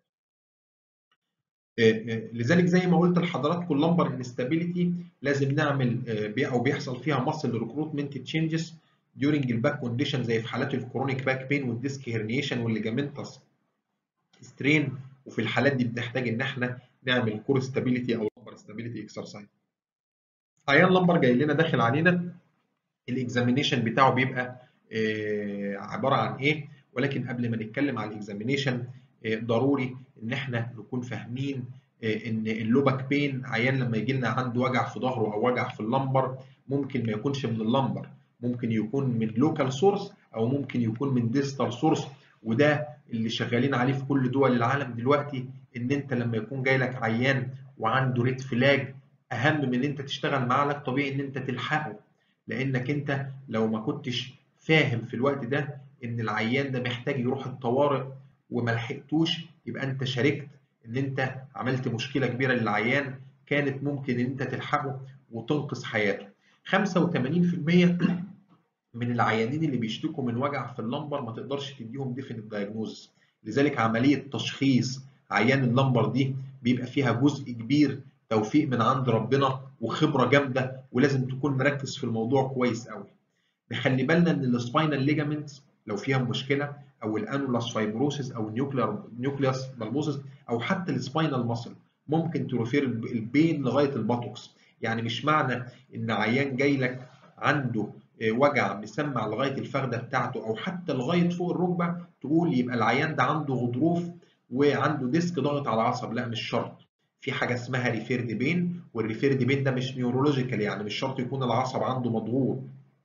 لذلك زي ما قلت لحضراتكم اللمبر انستابيليتي لازم نعمل او بيحصل فيها ماسل ريكروتمنت تشينجز during الباك كونديشن زي في حالات الكرونيك باك بين والديسك هيرنيشن والليجامنتس سترين وفي الحالات دي بنحتاج ان احنا نعمل كور ستابيليتي او لمبر ستابيليتي اكسرسايز عيان لمبر جاي لنا داخل علينا الاكزامينيشن بتاعه بيبقى عباره عن ايه ولكن قبل ما نتكلم على الاكزامينيشن ضروري ان احنا نكون فاهمين ان اللوبك بين عيان لما يجي لنا عنده وجع في ظهره او وجع في اللمبر ممكن ما يكونش من اللمبر ممكن يكون من لوكال سورس او ممكن يكون من ديستال سورس وده اللي شغالين عليه في كل دول العالم دلوقتي ان انت لما يكون جاي لك عيان وعنده ريد فلاج اهم من ان انت تشتغل معاه علاج طبيعي ان انت تلحقه لانك انت لو ما كنتش فاهم في الوقت ده ان العيان ده محتاج يروح الطوارئ وما لحقتوش يبقى انت شاركت ان انت عملت مشكله كبيره للعيان كانت ممكن ان انت تلحقه وتنقذ حياته 85% من العيانين اللي بيشتكوا من وجع في اللمبر ما تقدرش تديهم ديفينيت دايجنوزس لذلك عمليه تشخيص عيان اللمبر دي بيبقى فيها جزء كبير توفيق من عند ربنا وخبره جامده ولازم تكون مركز في الموضوع كويس قوي نخلي بالنا ان السباينال ليجامنتس لو فيها مشكله او الانولاس فايبروسيس او النيوكلير نيوكليوس بالموسيس او حتى السباينال ماسل ممكن تروفير البين لغايه الباتوكس يعني مش معنى ان عيان جاي لك عنده وجع مسمع لغايه الفخده بتاعته او حتى لغايه فوق الركبه تقول يبقى العيان ده عنده غضروف وعنده ديسك ضاغط على العصب لا مش شرط في حاجه اسمها ريفيرد بين والريفيرد بين ده مش نيورولوجيكال يعني مش شرط يكون العصب عنده مضغوط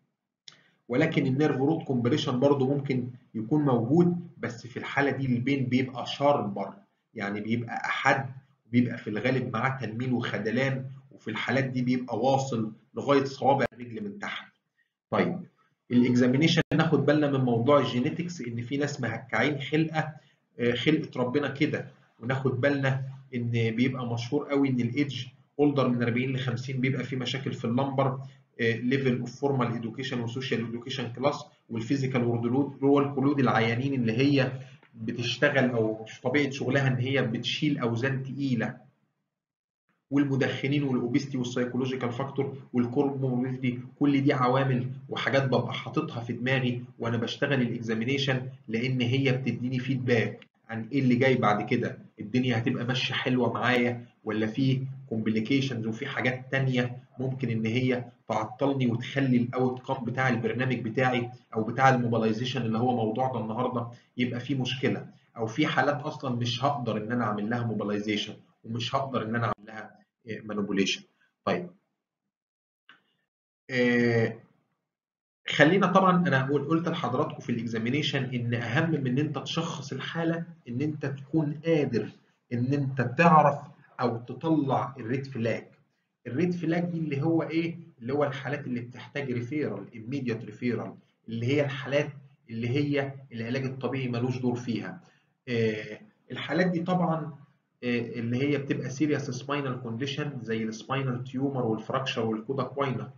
ولكن النيرف روت كومبريشن برضه ممكن يكون موجود بس في الحاله دي البين بيبقى شاربر يعني بيبقى احد بيبقى في الغالب معاه تنميل وخدلان وفي الحالات دي بيبقى واصل لغايه صوابع الرجل من تحت. طيب الاكزامينيشن ناخد بالنا من موضوع الجينيتكس ان في ناس مهكعين خلقه خلقه ربنا كده وناخد بالنا ان بيبقى مشهور قوي ان الايدج اولدر من 40 ل 50 بيبقى في مشاكل في اللمبر ليفل اوف فورمال اديوكيشن وسوشيال اديوكيشن كلاس والفيزيكال رول كلود العيانين اللي هي بتشتغل او مش طبيعه شغلها ان هي بتشيل اوزان تقيله والمدخنين والاوبستي والسايكولوجيكال فاكتور والكورموربيديتي كل دي عوامل وحاجات ببقى حاططها في دماغي وانا بشتغل الاكزامينيشن لان هي بتديني فيدباك عن ايه اللي جاي بعد كده الدنيا هتبقى ماشيه حلوه معايا ولا في كومبليكيشنز وفي حاجات تانية ممكن ان هي تعطلني وتخلي الاوت كام بتاع البرنامج بتاعي او بتاع الموبلايزيشن اللي هو موضوعنا النهارده يبقى فيه مشكله او في حالات اصلا مش هقدر ان انا اعمل لها موبلايزيشن ومش هقدر ان انا اعمل لها مانيبوليشن طيب آه خلينا طبعا انا قلت لحضراتكم في الاكزامينيشن ان اهم من ان انت تشخص الحاله ان انت تكون قادر ان انت تعرف او تطلع الريد فلاج الريد فلاج دي اللي هو ايه اللي هو الحالات اللي بتحتاج ريفيرال immediate ريفيرال اللي هي الحالات اللي هي العلاج الطبيعي ملوش دور فيها آه الحالات دي طبعا اللي هي بتبقى سيريس سباينال كونديشن زي السباينال تيومر والفراكشر والكودا كوينا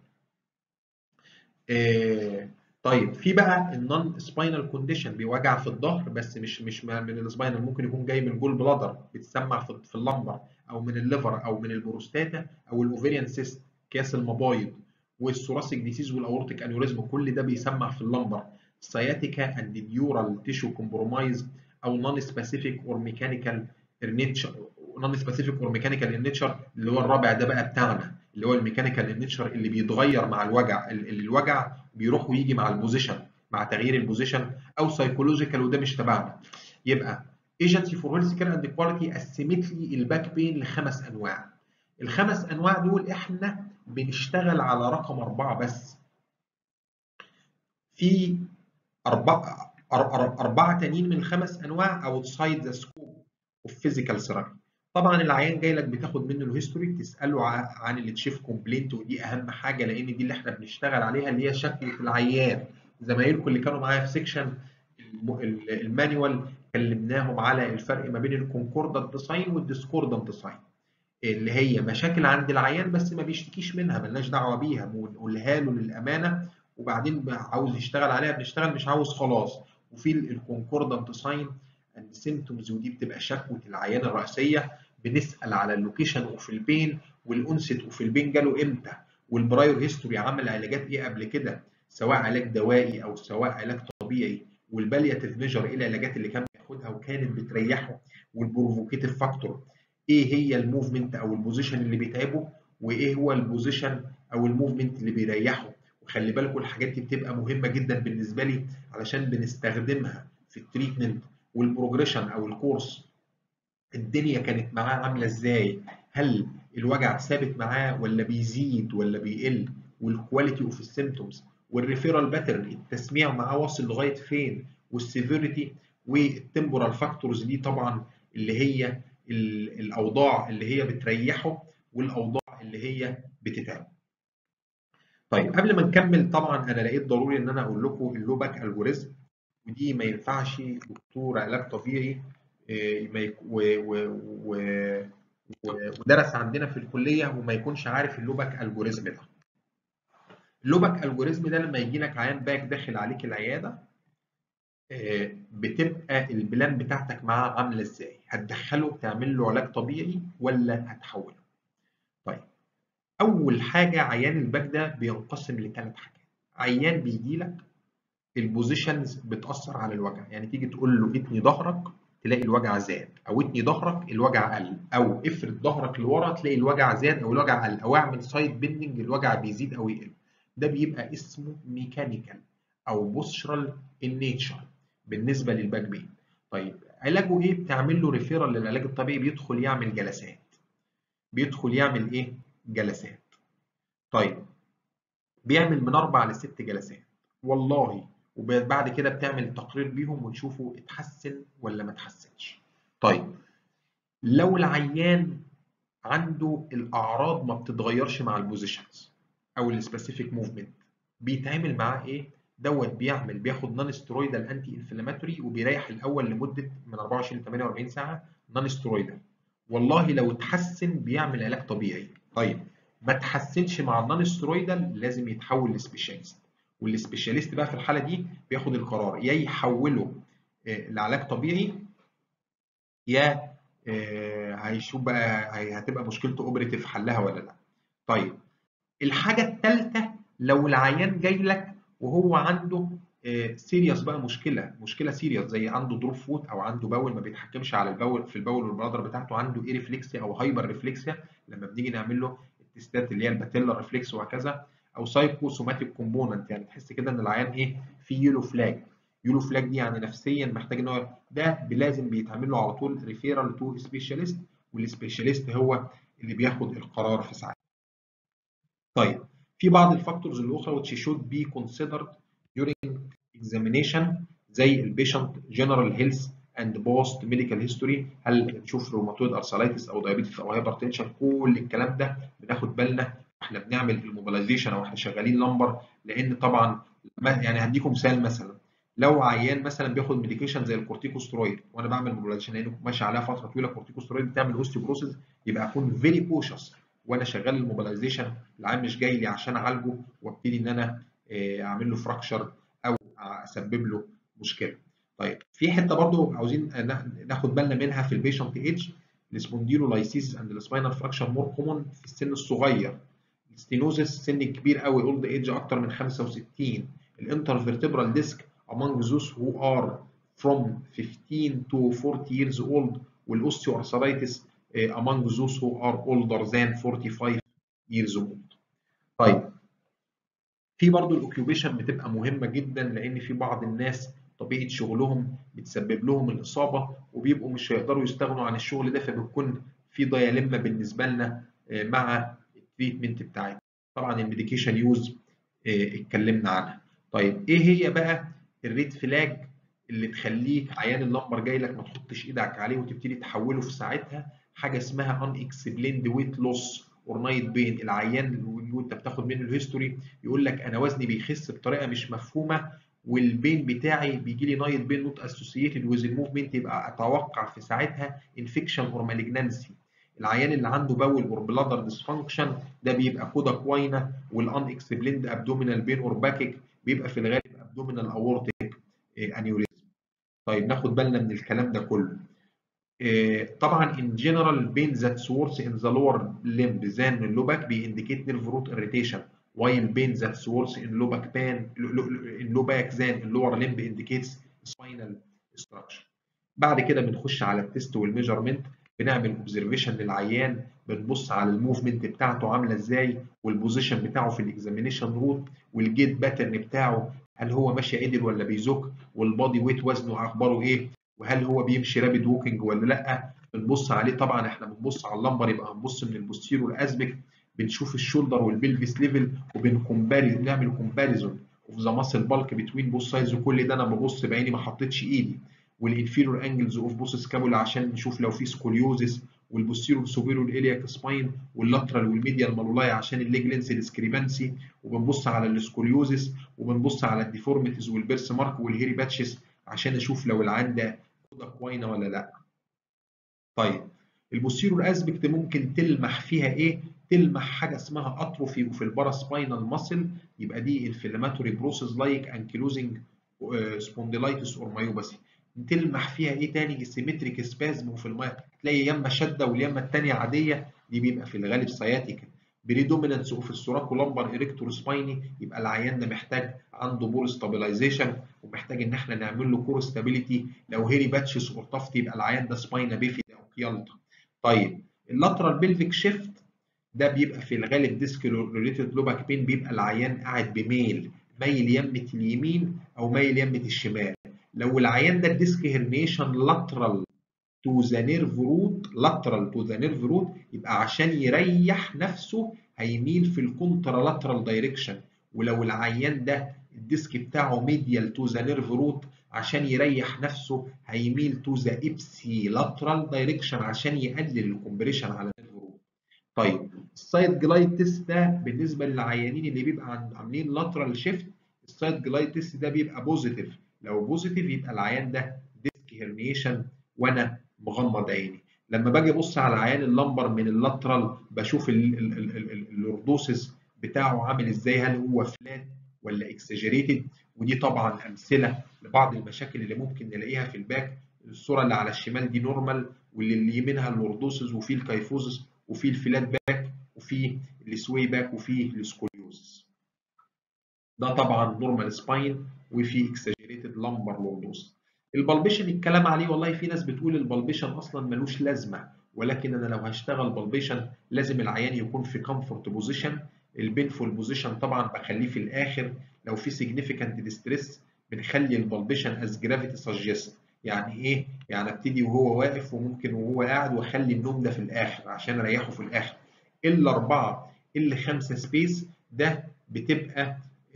طيب في بقى النون سباينال كونديشن بيوجع في الظهر بس مش مش من السباينال ممكن يكون جاي من الجول بلادر بتسمع في, في اللمبر او من الليفر او من البروستاتا او الاوفيريان سيست كاس المبايض والثوراسيك ديسيز والاورتيك انيوريزم كل ده بيسمع في اللمبر سياتيكا اند ديورال تيشو كومبرومايز او نون سبيسيفيك اور ميكانيكال النيتشر نون سبيسيفيك اور ميكانيكال النيتشر اللي هو الرابع ده بقى بتاعنا اللي هو الميكانيكال النيتشر اللي بيتغير مع الوجع اللي الوجع بيروح ويجي مع البوزيشن مع تغيير البوزيشن او سايكولوجيكال وده مش تبعنا يبقى ايجنسي فور هيلث كير اند كواليتي قسمت لي الباك بين لخمس انواع الخمس انواع دول احنا بنشتغل على رقم اربعه بس في اربعه اربعه تانيين من الخمس انواع اوتسايد ذا سكوب اوف فيزيكال ثيرابي طبعا العيان جاي لك بتاخد منه الهيستوري تساله عن التشيف كومبلينت ودي اهم حاجه لان دي اللي احنا بنشتغل عليها اللي هي شكوى العيان زمايلكم اللي كانوا معايا في سيكشن المانيوال كلمناهم على الفرق ما بين الكونكوردنت ساين والديسكوردنت ساين اللي هي مشاكل عند العيان بس ما بيشتكيش منها ملناش دعوه بيها بنقولها له للامانه وبعدين عاوز يشتغل عليها بنشتغل مش عاوز خلاص وفي الكونكوردنت ساين اند سيمتومز ودي بتبقى شكوى العيان الرئيسيه بنسال على اللوكيشن اوف البين والانست اوف البين جاله امتى والبراير هيستوري عمل علاجات ايه قبل كده سواء علاج دوائي او سواء علاج طبيعي والبالياتيف ميجر ايه العلاجات اللي كان بياخدها وكانت بتريحه والبروفوكيتيف فاكتور ايه هي الموفمنت او البوزيشن اللي بيتعبه وايه هو البوزيشن او الموفمنت اللي بيريحه وخلي بالكم الحاجات دي بتبقى مهمه جدا بالنسبه لي علشان بنستخدمها في التريتمنت والبروجريشن او الكورس الدنيا كانت معاه عامله ازاي هل الوجع ثابت معاه ولا بيزيد ولا بيقل والكواليتي اوف السيمتومز والريفيرال باترن التسميع معاه واصل لغايه فين والسيفيريتي والتمبورال فاكتورز دي طبعا اللي هي الاوضاع اللي هي بتريحه والاوضاع اللي هي بتتعبه. طيب قبل ما نكمل طبعا انا لقيت ضروري ان انا اقول لكم اللوباك الجوريزم ودي ما ينفعش دكتور علاج طبيعي ودرس عندنا في الكليه وما يكونش عارف اللوباك الجوريزم ده. اللوباك الجوريزم ده لما يجي لك عيان باك داخل عليك العياده بتبقى البلان بتاعتك معاه عامله ازاي؟ هتدخله تعمل له علاج طبيعي ولا هتحوله؟ طيب اول حاجه عيان الباك ده بينقسم لثلاث حاجات. عيان بيجي لك البوزيشنز بتاثر على الوجع، يعني تيجي تقول له اتني ظهرك تلاقي الوجع زاد، او اتني ظهرك الوجع قل، او افرد ظهرك لورا تلاقي الوجع زاد او الوجع قل، او اعمل سايد بيندنج الوجع بيزيد او يقل. ده بيبقى اسمه ميكانيكال او بوسترال ان نيتشر بالنسبه للباك بين. طيب علاجه ايه؟ بتعمل له ريفيرال للعلاج الطبيعي بيدخل يعمل جلسات. بيدخل يعمل ايه؟ جلسات. طيب بيعمل من اربع لست جلسات والله وبعد كده بتعمل تقرير بيهم وتشوفوا اتحسن ولا ما اتحسنش. طيب لو العيان عنده الاعراض ما بتتغيرش مع البوزيشنز او السبيسيفيك موفمنت بيتعمل معاه ايه؟ دوت بيعمل بياخد نون ستيرويدال انتي انفلاماتوري وبيريح الاول لمده من 24 ل 48 ساعه نون ستيرويدال والله لو اتحسن بيعمل علاج طبيعي طيب ما اتحسنش مع النون ستيرويدال لازم يتحول لسبيشاليست والسبيشاليست بقى في الحاله دي بياخد القرار يا يحوله لعلاج طبيعي يا هيشوف بقى هتبقى مشكلته اوبريتيف حلها ولا لا طيب الحاجه الثالثه لو العيان جاي لك وهو عنده سيريس بقى مشكله مشكله سيريس زي عنده دروب فوت او عنده باول ما بيتحكمش على الباول في الباول والبلادر بتاعته عنده اي ريفلكسيا او هايبر ريفلكسيا لما بنيجي نعمل له التستات اللي هي الباتيلا ريفلكس وهكذا او سايكو سوماتيك كومبوننت يعني تحس كده ان العيان ايه في يلو فلاج يلو فلاج دي يعني نفسيا محتاج ان هو ده لازم بيتعمل له على طول ريفيرال تو سبيشاليست والسبيشاليست هو اللي بياخد القرار في ساعتها. طيب في بعض الفاكتورز الاخرى which should be considered during examination زي البيشنت جنرال هيلث اند بوست ميديكال هيستوري هل نشوف روماتويد ارثرايتس او دايابيتس او هايبرتنشن كل الكلام ده بناخد بالنا واحنا بنعمل الموبيلايزيشن او احنا شغالين لمبر لان طبعا يعني هديكم مثال مثلا لو عيان مثلا بياخد ميديكيشن زي الكورتيكوسترويد وانا بعمل موبيلايزيشن لانه ماشي عليها فتره طويله كورتيكوسترويد بتعمل اوستيوبروسيس يبقى اكون فيري كوشس وانا شغال الموبيلايزيشن العيان مش جاي لي عشان اعالجه وابتدي ان انا اعمل له فراكشر او اسبب له مشكله. طيب في حته برضو عاوزين ناخد بالنا منها في البيشنت ايدج السبونديلولايسيس اند السباينال فراكشر مور كومون في السن الصغير. الستينوزس سن كبير قوي اولد ايدج اكتر من 65 الانترفيرتبرال ديسك among those who are from 15 to 40 years old والاوستيوارثرايتس among those who are older than 45 years old. طيب في برضه الاوكيوبيشن بتبقى مهمه جدا لان في بعض الناس طبيعه شغلهم بتسبب لهم الاصابه وبيبقوا مش هيقدروا يستغنوا عن الشغل ده فبتكون في ضيالمه بالنسبه لنا مع التريتمنت بتاعتنا. طبعا الميديكيشن يوز اتكلمنا عنها. طيب ايه هي بقى الريد فلاج اللي تخليك عيان اللمبر جاي لك ما تحطش ايدك عليه وتبتدي تحوله في ساعتها حاجه اسمها ان اكسبليند ويت لوس اور نايت بين العيان وانت بتاخد منه الهيستوري يقول لك انا وزني بيخس بطريقه مش مفهومه والبين بتاعي بيجي لي نايت بين نوت اسوسييتد ويز الموفمنت يبقى اتوقع في ساعتها انفكشن اور مالجنانسي العيان اللي عنده باول اور بلادر ديسفانكشن ده بيبقى كودا كوينه والان اكسبليند ابدومينال بين اور باكيك بيبقى في الغالب ابدومينال اورتيك انيوريزم طيب ناخد بالنا من الكلام ده كله طبعا in general pain that's worse in the lower limb than low back بيindicate nerve root irritation while pain that's worse in low back pain in low back than lower limb indicates spinal structure بعد كده بنخش على التست والميجرمنت بنعمل اوبزرفيشن للعيان بنبص على الموفمنت بتاعته عامله ازاي والبوزيشن بتاعه في الاكزامينيشن روت والجيت باترن بتاعه هل هو ماشي عدل ولا بيزك والبادي ويت وزنه اخباره ايه وهل هو بيمشي رابيد ووكينج ولا لا بنبص عليه طبعا احنا بنبص على اللمبر يبقى هنبص من البوستيرو الاسبك بنشوف الشولدر والبلفيس ليفل وبنكمباري نعمل كومباريزون اوف ذا ماسل بالك بتوين بوث سايدز وكل ده انا ببص بعيني ما حطيتش ايدي والانفيرور انجلز اوف بوث سكابولا عشان نشوف لو في سكوليوزس والبوستيرور سوبيرور الياك سباين واللاترال والميديال مالولاي عشان الليج لينس ديسكريبانسي وبنبص على السكوليوزس وبنبص على الديفورميتيز والبيرس مارك والهيري باتشز عشان اشوف لو العين ده كودا كوينه ولا لا. طيب البوستيرور اسبكت ممكن تلمح فيها ايه؟ تلمح حاجه اسمها اتروفي وفي الباراسباينال ماسل يبقى دي انفلاماتوري بروسيس لايك انكيلوزنج سبونديلايتس اور مايوباثي. تلمح فيها ايه تاني؟ سيمتريك سبازم وفي الميه تلاقي يمه شده واليمه الثانيه عاديه دي بيبقى في الغالب سياتيكا. بريدومينانس اوف السوراكو لامبر اريكتور سبايني يبقى العيان ده محتاج عنده بور ستابلايزيشن ومحتاج ان احنا نعمل له كور ستابيليتي لو هيري باتشز اور طفت يبقى العيان ده سباينا بيفيد او كيالتا. طيب اللاترال بيلفيك شيفت ده بيبقى في الغالب ديسك ريليتد لوباك بين بيبقى العيان قاعد بميل ميل يمة اليمين او ميل يمة الشمال. لو العيان ده الديسك هيرنيشن لاترال تو ذا نيرف روت لاترال تو ذا نيرف روت يبقى عشان يريح نفسه هيميل في الكونترا لاترال دايركشن ولو العيان ده الديسك بتاعه ميديال تو ذا نيرف روت عشان يريح نفسه هيميل تو ذا ابسي لاترال دايركشن عشان يقلل الكومبريشن على النيرف روت. طيب السايد جلايد تيست ده بالنسبه للعيانين اللي بيبقى عاملين لاترال شيفت السايد جلايد تيست ده بيبقى بوزيتيف لو بوزيتيف يبقى العيان ده ديسك هيرنيشن وانا مغمض عيني لما باجي ابص على عيان اللمبر من اللاترال بشوف اللوردوسس بتاعه عامل ازاي هل هو فلات ولا اكسجريتد ودي طبعا امثله لبعض المشاكل اللي ممكن نلاقيها في الباك الصوره اللي على الشمال دي نورمال واللي اللي يمينها اللوردوسس وفي الكايفوزس وفي الفلات باك وفي السوي باك وفي السكوليوزس ده طبعا نورمال سباين وفي اكسجريتد لمبر لوردوسس البلبيشن الكلام عليه والله في ناس بتقول البلبيشن اصلا ملوش لازمه ولكن انا لو هشتغل بلبيشن لازم العيان يكون في كومفورت بوزيشن البينفول بوزيشن طبعا بخليه في الاخر لو في سيجنيفيكانت ديستريس بنخلي البلبيشن از جرافيتي سجست يعني ايه؟ يعني ابتدي وهو واقف وممكن وهو قاعد واخلي النوم ده في الاخر عشان اريحه في الاخر. ال 4 ال 5 سبيس ده بتبقى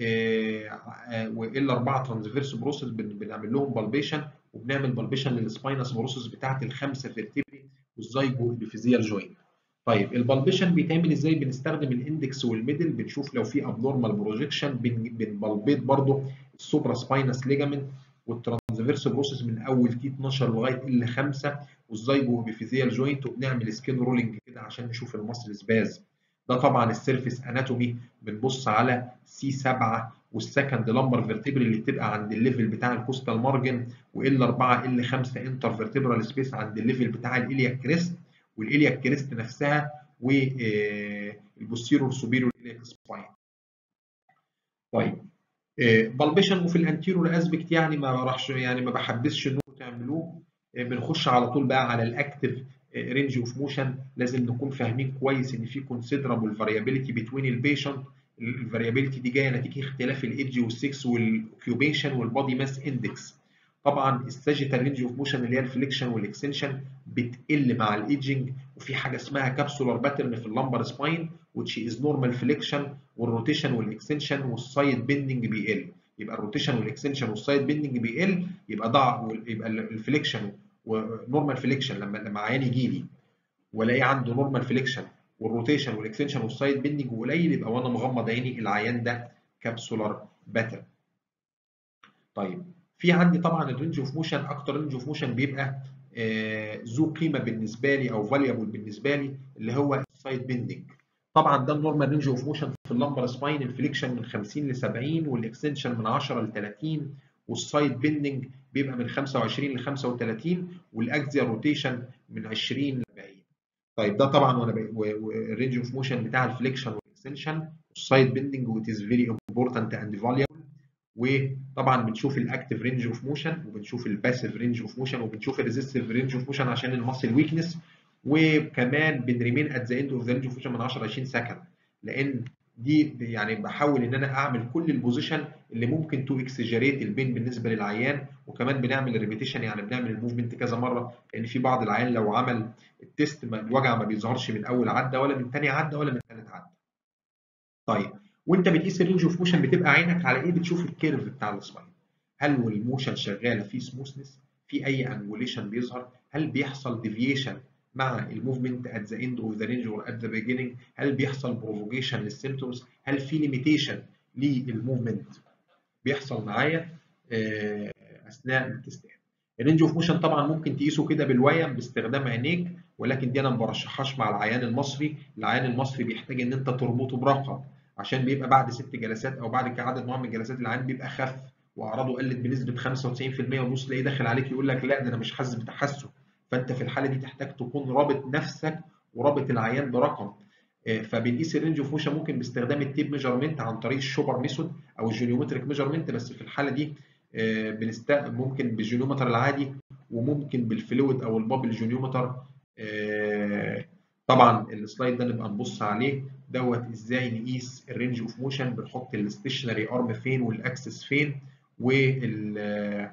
وال 4 ترانسفيرس بروسيس بنعمل لهم بالبيشن وبنعمل بالبيشن للسباينس بروسيس بتاعت الخمسه فيرتبري والزايجو الفيزيال جوينت. طيب البالبيشن بيتعمل ازاي؟ بنستخدم الاندكس والميدل بنشوف لو في ابنورمال بروجيكشن بنبلبيت برضو السوبرا سباينس ليجامنت والترانسفيرس بروسيس من اول تي 12 لغايه ال 5 والزايجو بيفيزيال جوينت وبنعمل سكين رولنج كده عشان نشوف المصل سباز. ده طبعا السيرفيس اناتومي بنبص على سي 7 والسكند لمبر فيرتبري اللي بتبقى عند الليفل بتاع الكوستال مارجن وال 4 ال 5 انتر فيرتبرال سبيس عند الليفل بتاع الالياك كريست والالياك كريست نفسها والبوستيرور سوبيرور الياك سباين. طيب بالبيشن وفي الانتيرور اسبكت يعني ما بروحش يعني ما بحبسش انكم تعملوه بنخش على طول بقى على الاكتف رينج اوف موشن لازم نكون فاهمين كويس ان في كونسيدرابل فاريابيليتي بتوين البيشنت الفاريابيليتي دي جايه نتيجه اختلاف الايدج والسكس والاوكيوبيشن والبادي ماس اندكس طبعا الساجيتال رينج اوف موشن اللي هي الفليكشن والاكستنشن بتقل مع الايدجنج وفي حاجه اسمها كابسولار باترن في اللمبر سباين which is normal flexion والروتيشن والاكستنشن والسايد بيندنج بيقل يبقى الروتيشن والاكستنشن والسايد بيندنج بيقل يبقى ضع يبقى الفليكشن ونورمال فليكشن لما لما عيان يجي لي والاقي عنده نورمال فليكشن والروتيشن والاكستنشن والسايد بيندنج قليل يبقى وانا مغمض عيني العيان ده كابسولار باترن طيب في عندي طبعا الرينج اوف موشن اكتر رينج اوف موشن بيبقى آه ذو قيمه بالنسبه لي او فاليبل بالنسبه لي اللي هو السايد بيندنج طبعا ده النورمال رينج اوف موشن في اللمبر سباين الفليكشن من 50 ل 70 والاكستنشن من 10 ل 30 والسايد بيندنج بيبقى من 25 ل 35 والاكزيال روتيشن من 20 ل 40 طيب ده طبعا وانا الرينج اوف موشن بتاع الفليكشن والاكستنشن والسايد بيندنج وات از فيري امبورتنت اند فاليبل وطبعا بنشوف الاكتف رينج اوف موشن وبنشوف الباسيف رينج اوف موشن وبنشوف الريزستيف رينج اوف موشن عشان الماسل ويكنس وكمان بنريمين ات ذا اند اوف ذا رينج اوف موشن من 10 ل 20 سكند لان دي يعني بحاول ان انا اعمل كل البوزيشن اللي ممكن تو اكسجريت البين بالنسبه للعيان وكمان بنعمل الريبيتيشن يعني بنعمل الموفمنت كذا مره لان في بعض العيان لو عمل التيست الوجع ما بيظهرش من اول عده ولا من ثاني عده ولا من ثالث عده. طيب وانت بتقيس الرينج اوف موشن بتبقى عينك على ايه بتشوف الكيرف بتاع السباين هل الموشن شغاله في سموثنس في اي انجوليشن بيظهر هل بيحصل ديفيشن مع الموفمنت ات ذا اند اوف ذا رينج اور ات ذا بيجيننج هل بيحصل بروفوكيشن للسيمتومز هل في ليميتيشن للموفمنت بيحصل معايا اثناء التستات الرينج اوف موشن طبعا ممكن تقيسه كده بالويم باستخدام عينيك ولكن دي انا ما برشحهاش مع العيان المصري العيان المصري بيحتاج ان انت تربطه برقم عشان بيبقى بعد ست جلسات او بعد عدد معين من الجلسات العيان بيبقى خف واعراضه قلت بنسبه 95% ونص تلاقيه داخل عليك يقول لك لا ده انا مش حاسس بتحسن فانت في الحاله دي تحتاج تكون رابط نفسك ورابط العيان برقم فبنقيس الرينج اوف موشن ممكن باستخدام التيب ميجرمنت عن طريق الشوبر ميثود او الجينيومتريك ميجرمنت بس في الحاله دي بنست ممكن بالجينيومتر العادي وممكن بالفلويد او البابل جينيومتر طبعا السلايد ده نبقى نبص عليه دوت ازاي نقيس الرينج اوف موشن بنحط الستيشنري ارم فين والاكسس فين وال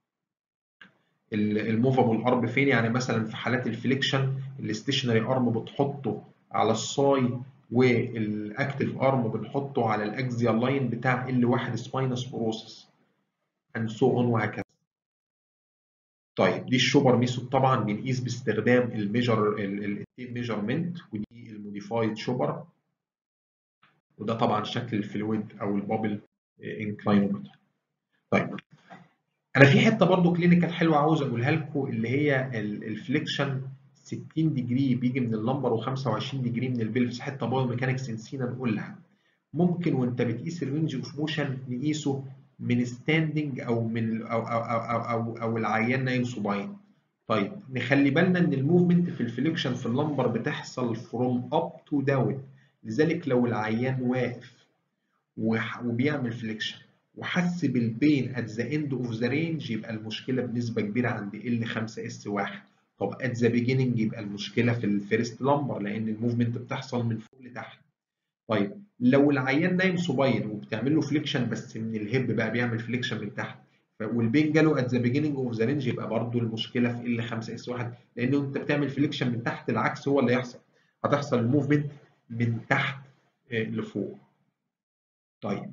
الموفابل ارم فين يعني مثلا في حالات الفليكشن الستيشنري ارم بتحطه على الصاي والاكتف ارم بنحطه على الاكزيال لاين بتاع ال واحد سباينس بروسس and so on وهكذا. طيب دي الشوبر ميثود طبعا بنقيس باستخدام الميجر التيب ميجرمنت ودي الموديفايد شوبر وده طبعا شكل الفلويد او البابل انكلاينومتر. طيب انا في حته برضو كلينيكال حلوه عاوز اقولها لكم اللي هي الفليكشن 60 ديجري بيجي من اللمبر و25 ديجري من البلفس حته بايو ميكانكس نسينا نقولها ممكن وانت بتقيس الرينج اوف موشن نقيسه من ستاندنج او من او او او او, أو العيان نايم صباين طيب نخلي بالنا ان الموفمنت في الفليكشن في اللمبر بتحصل فروم اب تو داون لذلك لو العيان واقف وبيعمل فليكشن وحس بالبين ات ذا اند اوف ذا رينج يبقى المشكله بنسبه كبيره عند ال 5 اس 1 طب ات ذا بيجيننج يبقى المشكله في الفيرست لمبر لان الموفمنت بتحصل من فوق لتحت طيب لو العيان نايم صباين وبتعمل له فليكشن بس من الهيب بقى بيعمل فليكشن من تحت والبين جاله ات ذا بيجيننج اوف ذا رينج يبقى برضه المشكله في ال 5 اس 1 لان انت بتعمل فليكشن من تحت العكس هو اللي يحصل هتحصل الموفمنت من تحت لفوق طيب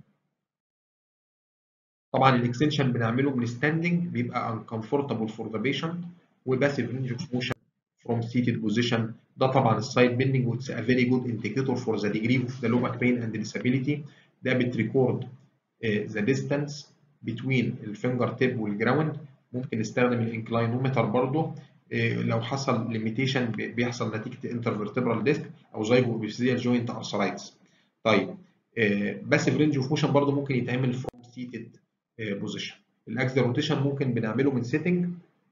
طبعا الاكستنشن بنعمله من ستاندنج بيبقى uncomfortable for the patient وباسيف رينج اوف موشن from seated position ده طبعا السايد بيندنج واتس a very good indicator for the degree of the low back pain and disability ده بتريكورد uh, the distance between الفينجر تيب والجراوند ممكن نستخدم الانكلاينومتر برضه uh, لو حصل ليميتيشن بيحصل نتيجه انترفيرتبرال ديسك او زيجو اوبيسيال جوينت ارثرايتس طيب باسيف رينج اوف موشن برضه ممكن يتعمل from seated بوزيشن الاكسل روتيشن ممكن بنعمله من سيتنج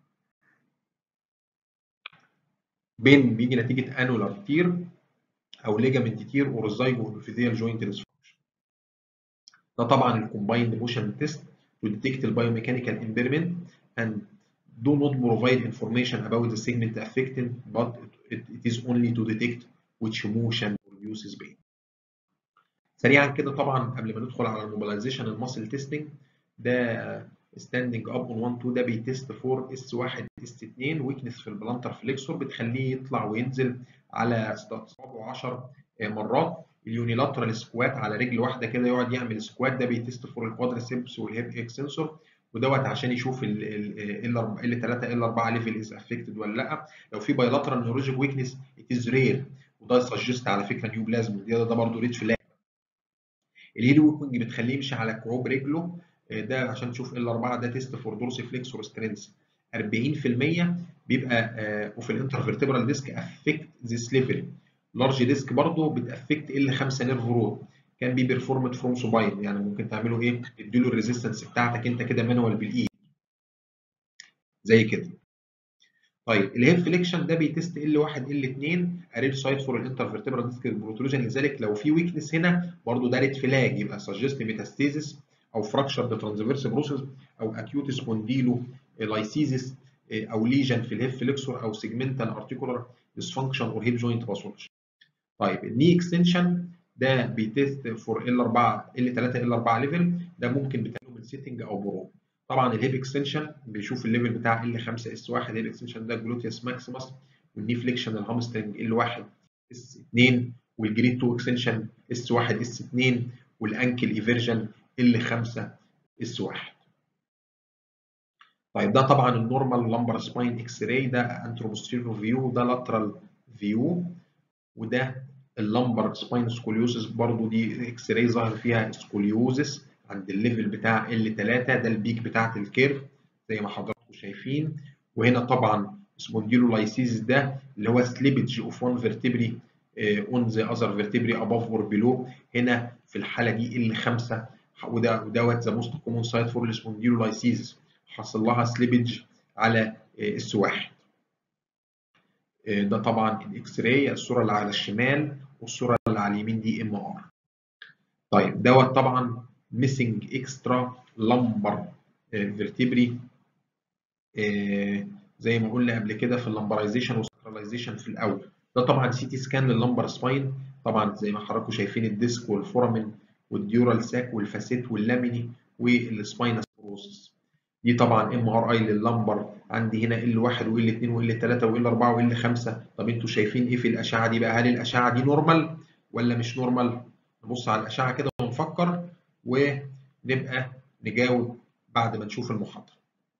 بين بيجي نتيجه انولار تير او ليجامنت تير اور زايجو ابيثيال جوينت ديسفانكشن ده طبعا الكومبايند موشن تيست to detect the biomechanical impairment and do not provide information about the segment affected but it, it is only to detect which motion produces pain سريعا كده طبعا قبل ما ندخل على الموبيلايزيشن الماسل تيستنج ده ستاندنج اب اون 1 2 ده بيتست فور اس 1 اس 2 ويكنس في البلانتر فليكسور بتخليه يطلع وينزل على صابعه 10 مرات اليونيلاترال سكوات على رجل واحده كده يقعد يعمل سكوات ده بيتست فور الكوادريسبس والهيب اكسنسور ودوت عشان يشوف ال ال 3 ال 4 ليفل از افكتد ولا لا لو في بايلاترال نيورولوجيك ويكنس ات از رير وده سجست على فكره نيو بلازم ده, ده برضه ريد فلاج الهيلي ويكنج بتخليه يمشي على كعوب رجله ده عشان تشوف ال 4 ده تيست فور دورسي فليكسور سترينث 40% بيبقى وفي الانترفيرتبرال ديسك افكت ذيس ليفل لارج ديسك برضه بتافكت ال 5 نيرف رود كان بي بيرفورمد فروم سوباين يعني ممكن تعملوا ايه تديله الريزيستنس بتاعتك انت كده مانوال بالايد زي كده طيب الهيب فليكشن ده بيتست ال 1 ال 2 اريل سايت فور الانترفيرتبرال ديسك بروتروجن لذلك لو في ويكنس هنا برضه ده ريد فلاج يبقى سجست ميتاستيزيس او فراكشر ترانسفيرس بروسيس او اكيوت سبونديلو لايسيزيس او ليجن في الهيب فليكسور او سيجمنتال ارتيكولار ديسفانكشن اور هيب جوينت باثولوجي طيب الني اكستنشن ده بيتست فور ال 4 ال 3 ال 4 ليفل ده ممكن بتعمله من سيتنج او برو طبعا الهيب اكستنشن بيشوف الليفل بتاع ال 5 اس 1 الهيب اكستنشن ده جلوتيوس ماكسيمس والني فليكشن الهامسترنج ال 1 اس 2 والجريد 2 اكستنشن اس 1 اس 2 والانكل ايفرجن ال 5 اس 1 طيب ده طبعا النورمال لامبر سباين اكس راي ده انتروبوستيريور فيو ده لاترال فيو وده اللمبر سباين سكوليوزس برضو دي اكس راي ظاهر فيها سكوليوزس عند الليفل بتاع ال 3 ده البيك بتاعت الكيرف زي ما حضراتكم شايفين وهنا طبعا سبونديلولايسيس ده اللي هو سليبج اوف وان فيرتبري اون ذا اذر فيرتبري اباف اور بيلو هنا في الحاله دي ال 5 وده ودوت ذا موست كومون سايت فور السبونديلولايسيس حصل لها سليبج على اس 1 ده طبعا الاكس راي الصوره اللي على الشمال والصوره اللي على اليمين دي ام ار طيب دوت طبعا ميسنج اكسترا لمبر فيرتبري زي ما قلنا قبل كده في اللمبرايزيشن والسكراليزيشن في الاول ده طبعا سي تي سكان لللمبر سباين طبعا زي ما حضراتكم شايفين الديسك والفورامين والديورال ساك والفاسيت واللاميني والسباينس بروسس دي طبعا ام ار اي لللمبر عندي هنا ال 1 وال 2 وال 3 وال 4 وال 5 طب انتوا شايفين ايه في الاشعه دي بقى هل الاشعه دي نورمال ولا مش نورمال نبص على الاشعه كده ونفكر ونبقى نجاوب بعد ما نشوف المحاضره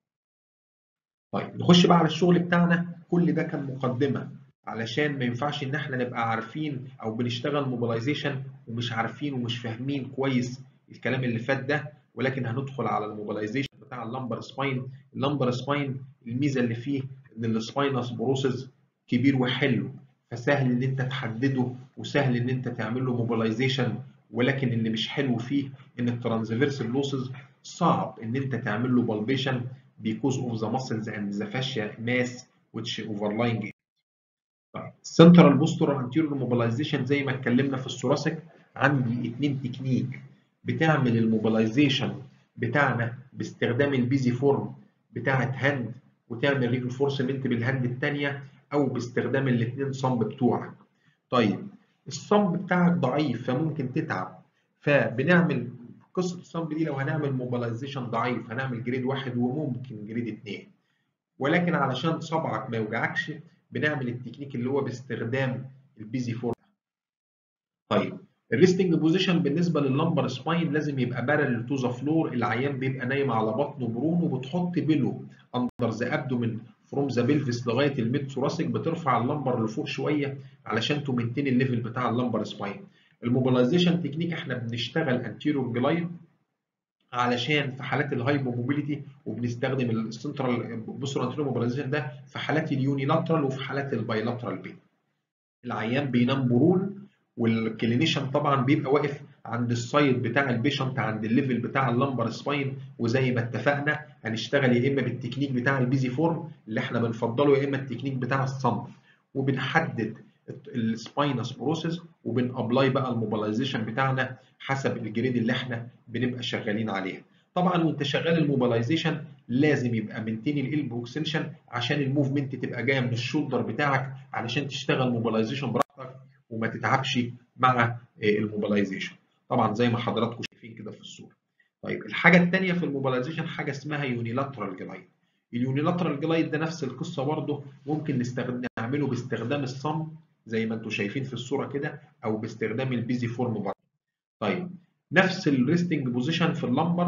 طيب نخش بقى على الشغل بتاعنا كل ده كان مقدمه علشان ما ينفعش ان احنا نبقى عارفين او بنشتغل موبيلايزيشن ومش عارفين ومش فاهمين كويس الكلام اللي فات ده ولكن هندخل على الموبيلايزيشن بتاع اللمبر سباين اللمبر سباين الميزه اللي فيه ان السباينس بروسيس كبير وحلو فسهل ان انت تحدده وسهل ان انت تعمل له موبيلايزيشن ولكن اللي مش حلو فيه ان الترانسفيرس لوسز صعب ان انت تعمل له بالبيشن because of the muscles and the fascia mass which overlying it. طيب السنترال بوستر انتيريور موبيلايزيشن زي ما اتكلمنا في الثوراسيك عندي اتنين تكنيك بتعمل الموبيلايزيشن بتاعنا باستخدام البيزي فورم بتاعه هاند وتعمل رينفورسمنت بالهاند الثانيه او باستخدام الاثنين صمب بتوعك. طيب الصمب بتاعك ضعيف فممكن تتعب فبنعمل قصه الصمب دي لو هنعمل موبيلايزيشن ضعيف هنعمل جريد واحد وممكن جريد اثنين ولكن علشان صبعك ما يوجعكش بنعمل التكنيك اللي هو باستخدام البيزي فورم. طيب الريستنج بوزيشن بالنسبه لللمبر سباين لازم يبقى بارل تو ذا فلور العيان بيبقى نايم على بطنه برون وبتحط بيلو اندر ذا ابدومن فروم ذا بلفس لغايه الميد ثوراسيك بترفع اللمبر لفوق شويه علشان تمنتين الليفل بتاع اللمبر سباين الموبيلايزيشن تكنيك احنا بنشتغل انتيريور جلايد علشان في حالات الهايبو موبيليتي وبنستخدم السنترال بوستر انتيريور موبيلايزيشن ده في حالات اليونيلاترال وفي حالات البايلاترال بين العيان بينام برون والكلينيشن طبعا بيبقى واقف عند السايد بتاع البيشنت عند الليفل بتاع اللمبر سباين وزي ما اتفقنا هنشتغل يا اما بالتكنيك بتاع البيزي فورم اللي احنا بنفضله يا اما التكنيك بتاع الصمت وبنحدد السباينس بروسيس وبنابلاي بقى الموبيلايزيشن بتاعنا حسب الجريد اللي احنا بنبقى شغالين عليها طبعا وانت شغال الموبيلايزيشن لازم يبقى منتين الالبو اكستنشن عشان الموفمنت تبقى جايه من الشولدر بتاعك علشان تشتغل موبيلايزيشن براحتك وما تتعبش مع الموبيلايزيشن طبعا زي ما حضراتكم شايفين كده في الصوره طيب الحاجه الثانيه في الموبيلايزيشن حاجه اسمها يونيلاترال جلايد اليونيلاترال جلايد ده نفس القصه برضه ممكن نستخدم نعمله باستخدام الصم زي ما انتم شايفين في الصوره كده او باستخدام البيزي فورم برضه طيب نفس الريستنج بوزيشن في اللمبر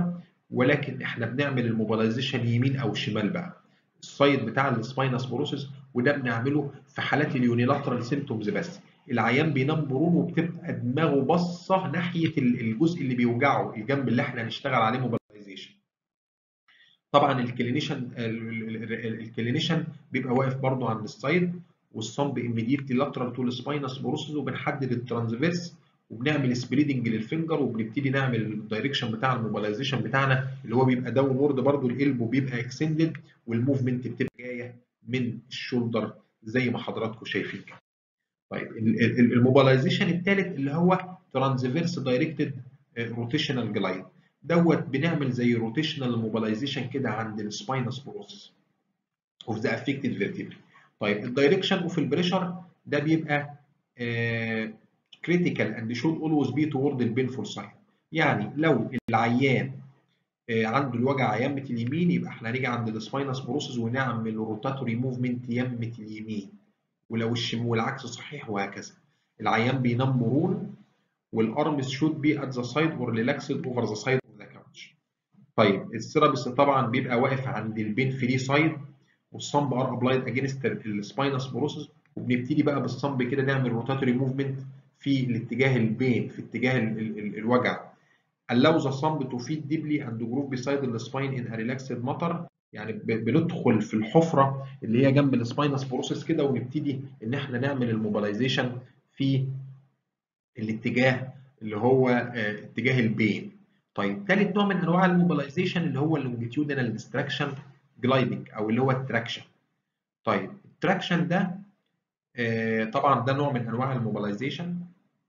ولكن احنا بنعمل الموبيلايزيشن يمين او شمال بقى السايد بتاع السباينس بروسيس وده بنعمله في حالات اليونيلاترال سيمتومز بس العيان بينام برون وبتبقى دماغه باصه ناحيه الجزء اللي بيوجعه الجنب اللي احنا هنشتغل عليه موبيلايزيشن طبعا الكلينيشن الكلينيشن بيبقى واقف برضو عند السايد والصمب immediately lateral to السباينس بروسيس وبنحدد الترانسفيرس وبنعمل سبريدنج للفنجر وبنبتدي نعمل الدايركشن بتاع الموبيلايزيشن بتاعنا اللي هو بيبقى داون وورد برضو القلب بيبقى اكستندد والموفمنت بتبقى جايه من الشولدر زي ما حضراتكم شايفين كده. طيب الموبيلايزيشن الثالث اللي هو ترانسفيرس دايركتد روتيشنال جلايد دوت بنعمل زي روتيشنال موبيلايزيشن كده عند السباينس بروسيس اوف ذا افكتد فيرتيبري طيب الدايركشن اوف البريشر ده بيبقى كريتيكال اند شود اولويز بي تورد البينفول سايد يعني لو العيان عنده الوجع يمة اليمين يبقى احنا هنيجي عند السباينس بروسيس ونعمل روتاتوري موفمنت يمة اليمين ولو الشم والعكس صحيح وهكذا العيان بينام مرون والارمز شود بي ات ذا سايد اور ريلاكسد اوفر ذا سايد اوف ذا كاوتش طيب السيرابس طبعا بيبقى واقف عند البين فري سايد والصمب ار ابلايد اجينست السباينس بروسيس وبنبتدي بقى بالصمب كده نعمل روتاتوري موفمنت في الاتجاه البين في اتجاه ال ال ال الوجع allow the thumb to feed deeply and groove beside the spine in a relaxed manner يعني بندخل في الحفره اللي هي جنب السباينس بروسيس كده ونبتدي ان احنا نعمل الموبيلايزيشن في الاتجاه اللي هو اتجاه البين طيب ثالث نوع من انواع الموبيلايزيشن اللي هو اللونجيتيودنال ديستراكشن جلايدنج او اللي هو التراكشن طيب التراكشن ده طبعا ده نوع من انواع الموبيلايزيشن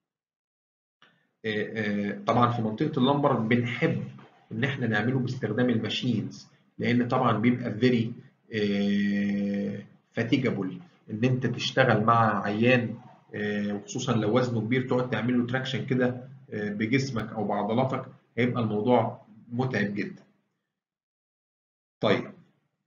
طبعا في منطقه اللمبر بنحب ان احنا نعمله باستخدام الماشينز لان طبعا بيبقى فيري فاتيجابل ان انت تشتغل مع عيان وخصوصا لو وزنه كبير تقعد تعمل له تراكشن كده بجسمك او بعضلاتك هيبقى الموضوع متعب جدا. طيب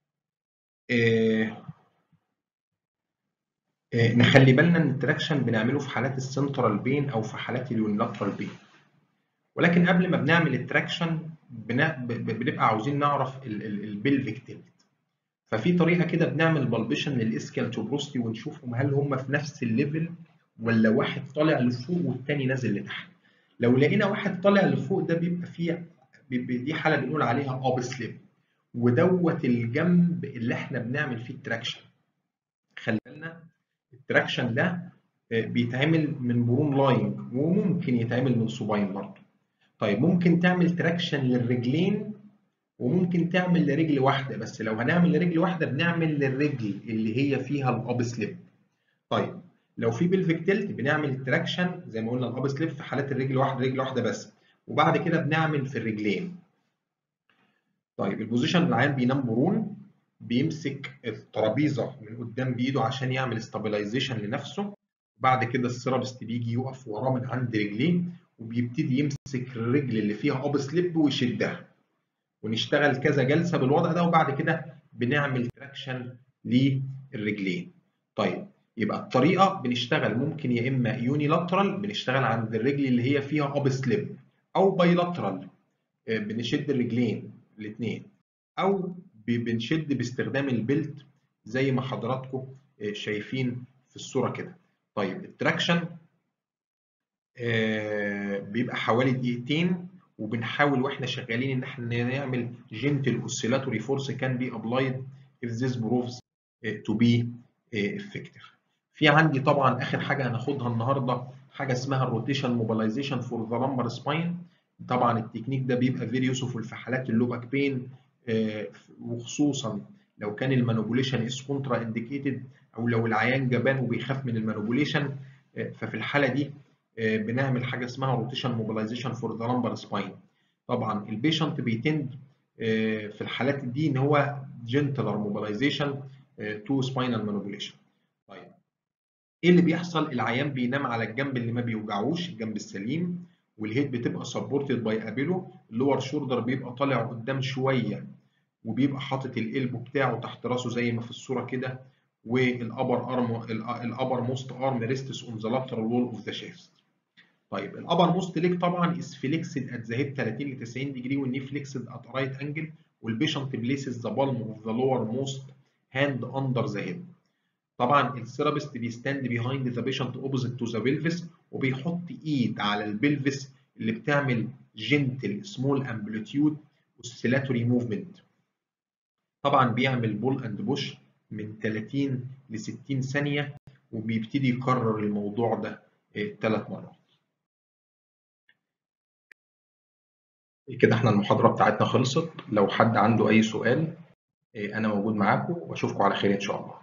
نخلي بالنا ان التراكشن بنعمله في حالات السنترال بين او في حالات اليونيلاترال بين ولكن قبل ما بنعمل التراكشن بنبقى عاوزين نعرف البلفيك تلت ففي طريقه كده بنعمل بالبيشن للاسكال توبروستي ونشوفهم هل هم في نفس الليفل ولا واحد طالع لفوق والتاني نازل لتحت لو لقينا واحد طالع لفوق ده بيبقى فيه دي حاله بنقول عليها اب سليب ودوت الجنب اللي احنا بنعمل فيه التراكشن خلي بالنا التراكشن ده بيتعمل من برون لاين وممكن يتعمل من صباين برضه طيب ممكن تعمل تراكشن للرجلين وممكن تعمل لرجل واحده بس لو هنعمل لرجل واحده بنعمل للرجل اللي هي فيها الاب سليب طيب لو في بلفيك تلت بنعمل تراكشن زي ما قلنا الاب سليب في حالات الرجل واحده رجل واحده بس وبعد كده بنعمل في الرجلين طيب البوزيشن العيان بينام برون بيمسك الترابيزه من قدام بايده عشان يعمل استابلايزيشن لنفسه بعد كده السيرابست بيجي يقف وراه من عند رجليه وبيبتدي يمسك الرجل اللي فيها اب سليب ويشدها ونشتغل كذا جلسه بالوضع ده وبعد كده بنعمل تراكشن للرجلين طيب يبقى الطريقه بنشتغل ممكن يا اما يونيلاترال بنشتغل عند الرجل اللي هي فيها اب سليب او بايلاترال بنشد الرجلين الاثنين او بنشد باستخدام البلت زي ما حضراتكم شايفين في الصوره كده طيب التراكشن بيبقى حوالي دقيقتين وبنحاول واحنا شغالين ان احنا نعمل جنتل اوسيلاتوري فورس كان بي ابلايد if this proves to be effective في عندي طبعا اخر حاجه هناخدها النهارده حاجه اسمها الروتيشن موبيلايزيشن فور ذا لمبر سباين طبعا التكنيك ده بيبقى فيري يوسفول في حالات اللوباك بين وخصوصا لو كان المانوبوليشن از كونترا انديكيتد او لو العيان جبان وبيخاف من المانوبوليشن ففي الحاله دي بنعمل حاجه اسمها روتيشن موبيلايزيشن فور ذا لمبر سباين طبعا البيشنت بيتند في الحالات دي ان هو جنتلر موبيلايزيشن تو سباينال مانوبوليشن طيب ايه اللي بيحصل العيان بينام على الجنب اللي ما بيوجعوش الجنب السليم والهيد بتبقى سبورتد باي ابيلو اللور شولدر بيبقى طالع قدام شويه وبيبقى حاطط القلب بتاعه تحت راسه زي ما في الصوره كده والابر ارم الابر موست ارم ريستس اون ذا لاترال وول اوف ذا شيست طيب الابر موست ليج طبعا is flexed at the hip 30 ل 90 degree والني flexed at right angle والبيشنت places the palm of the lower most hand under the head طبعا الثيرابيست بيستاند behind the patient opposite to the pelvis وبيحط ايد على البلفس اللي بتعمل gentle small amplitude oscillatory movement طبعا بيعمل بول اند بوش من 30 ل 60 ثانيه وبيبتدي يكرر الموضوع ده ثلاث مرات كده احنا المحاضرة بتاعتنا خلصت لو حد عنده أي سؤال أنا موجود معاكم وأشوفكم على خير إن شاء الله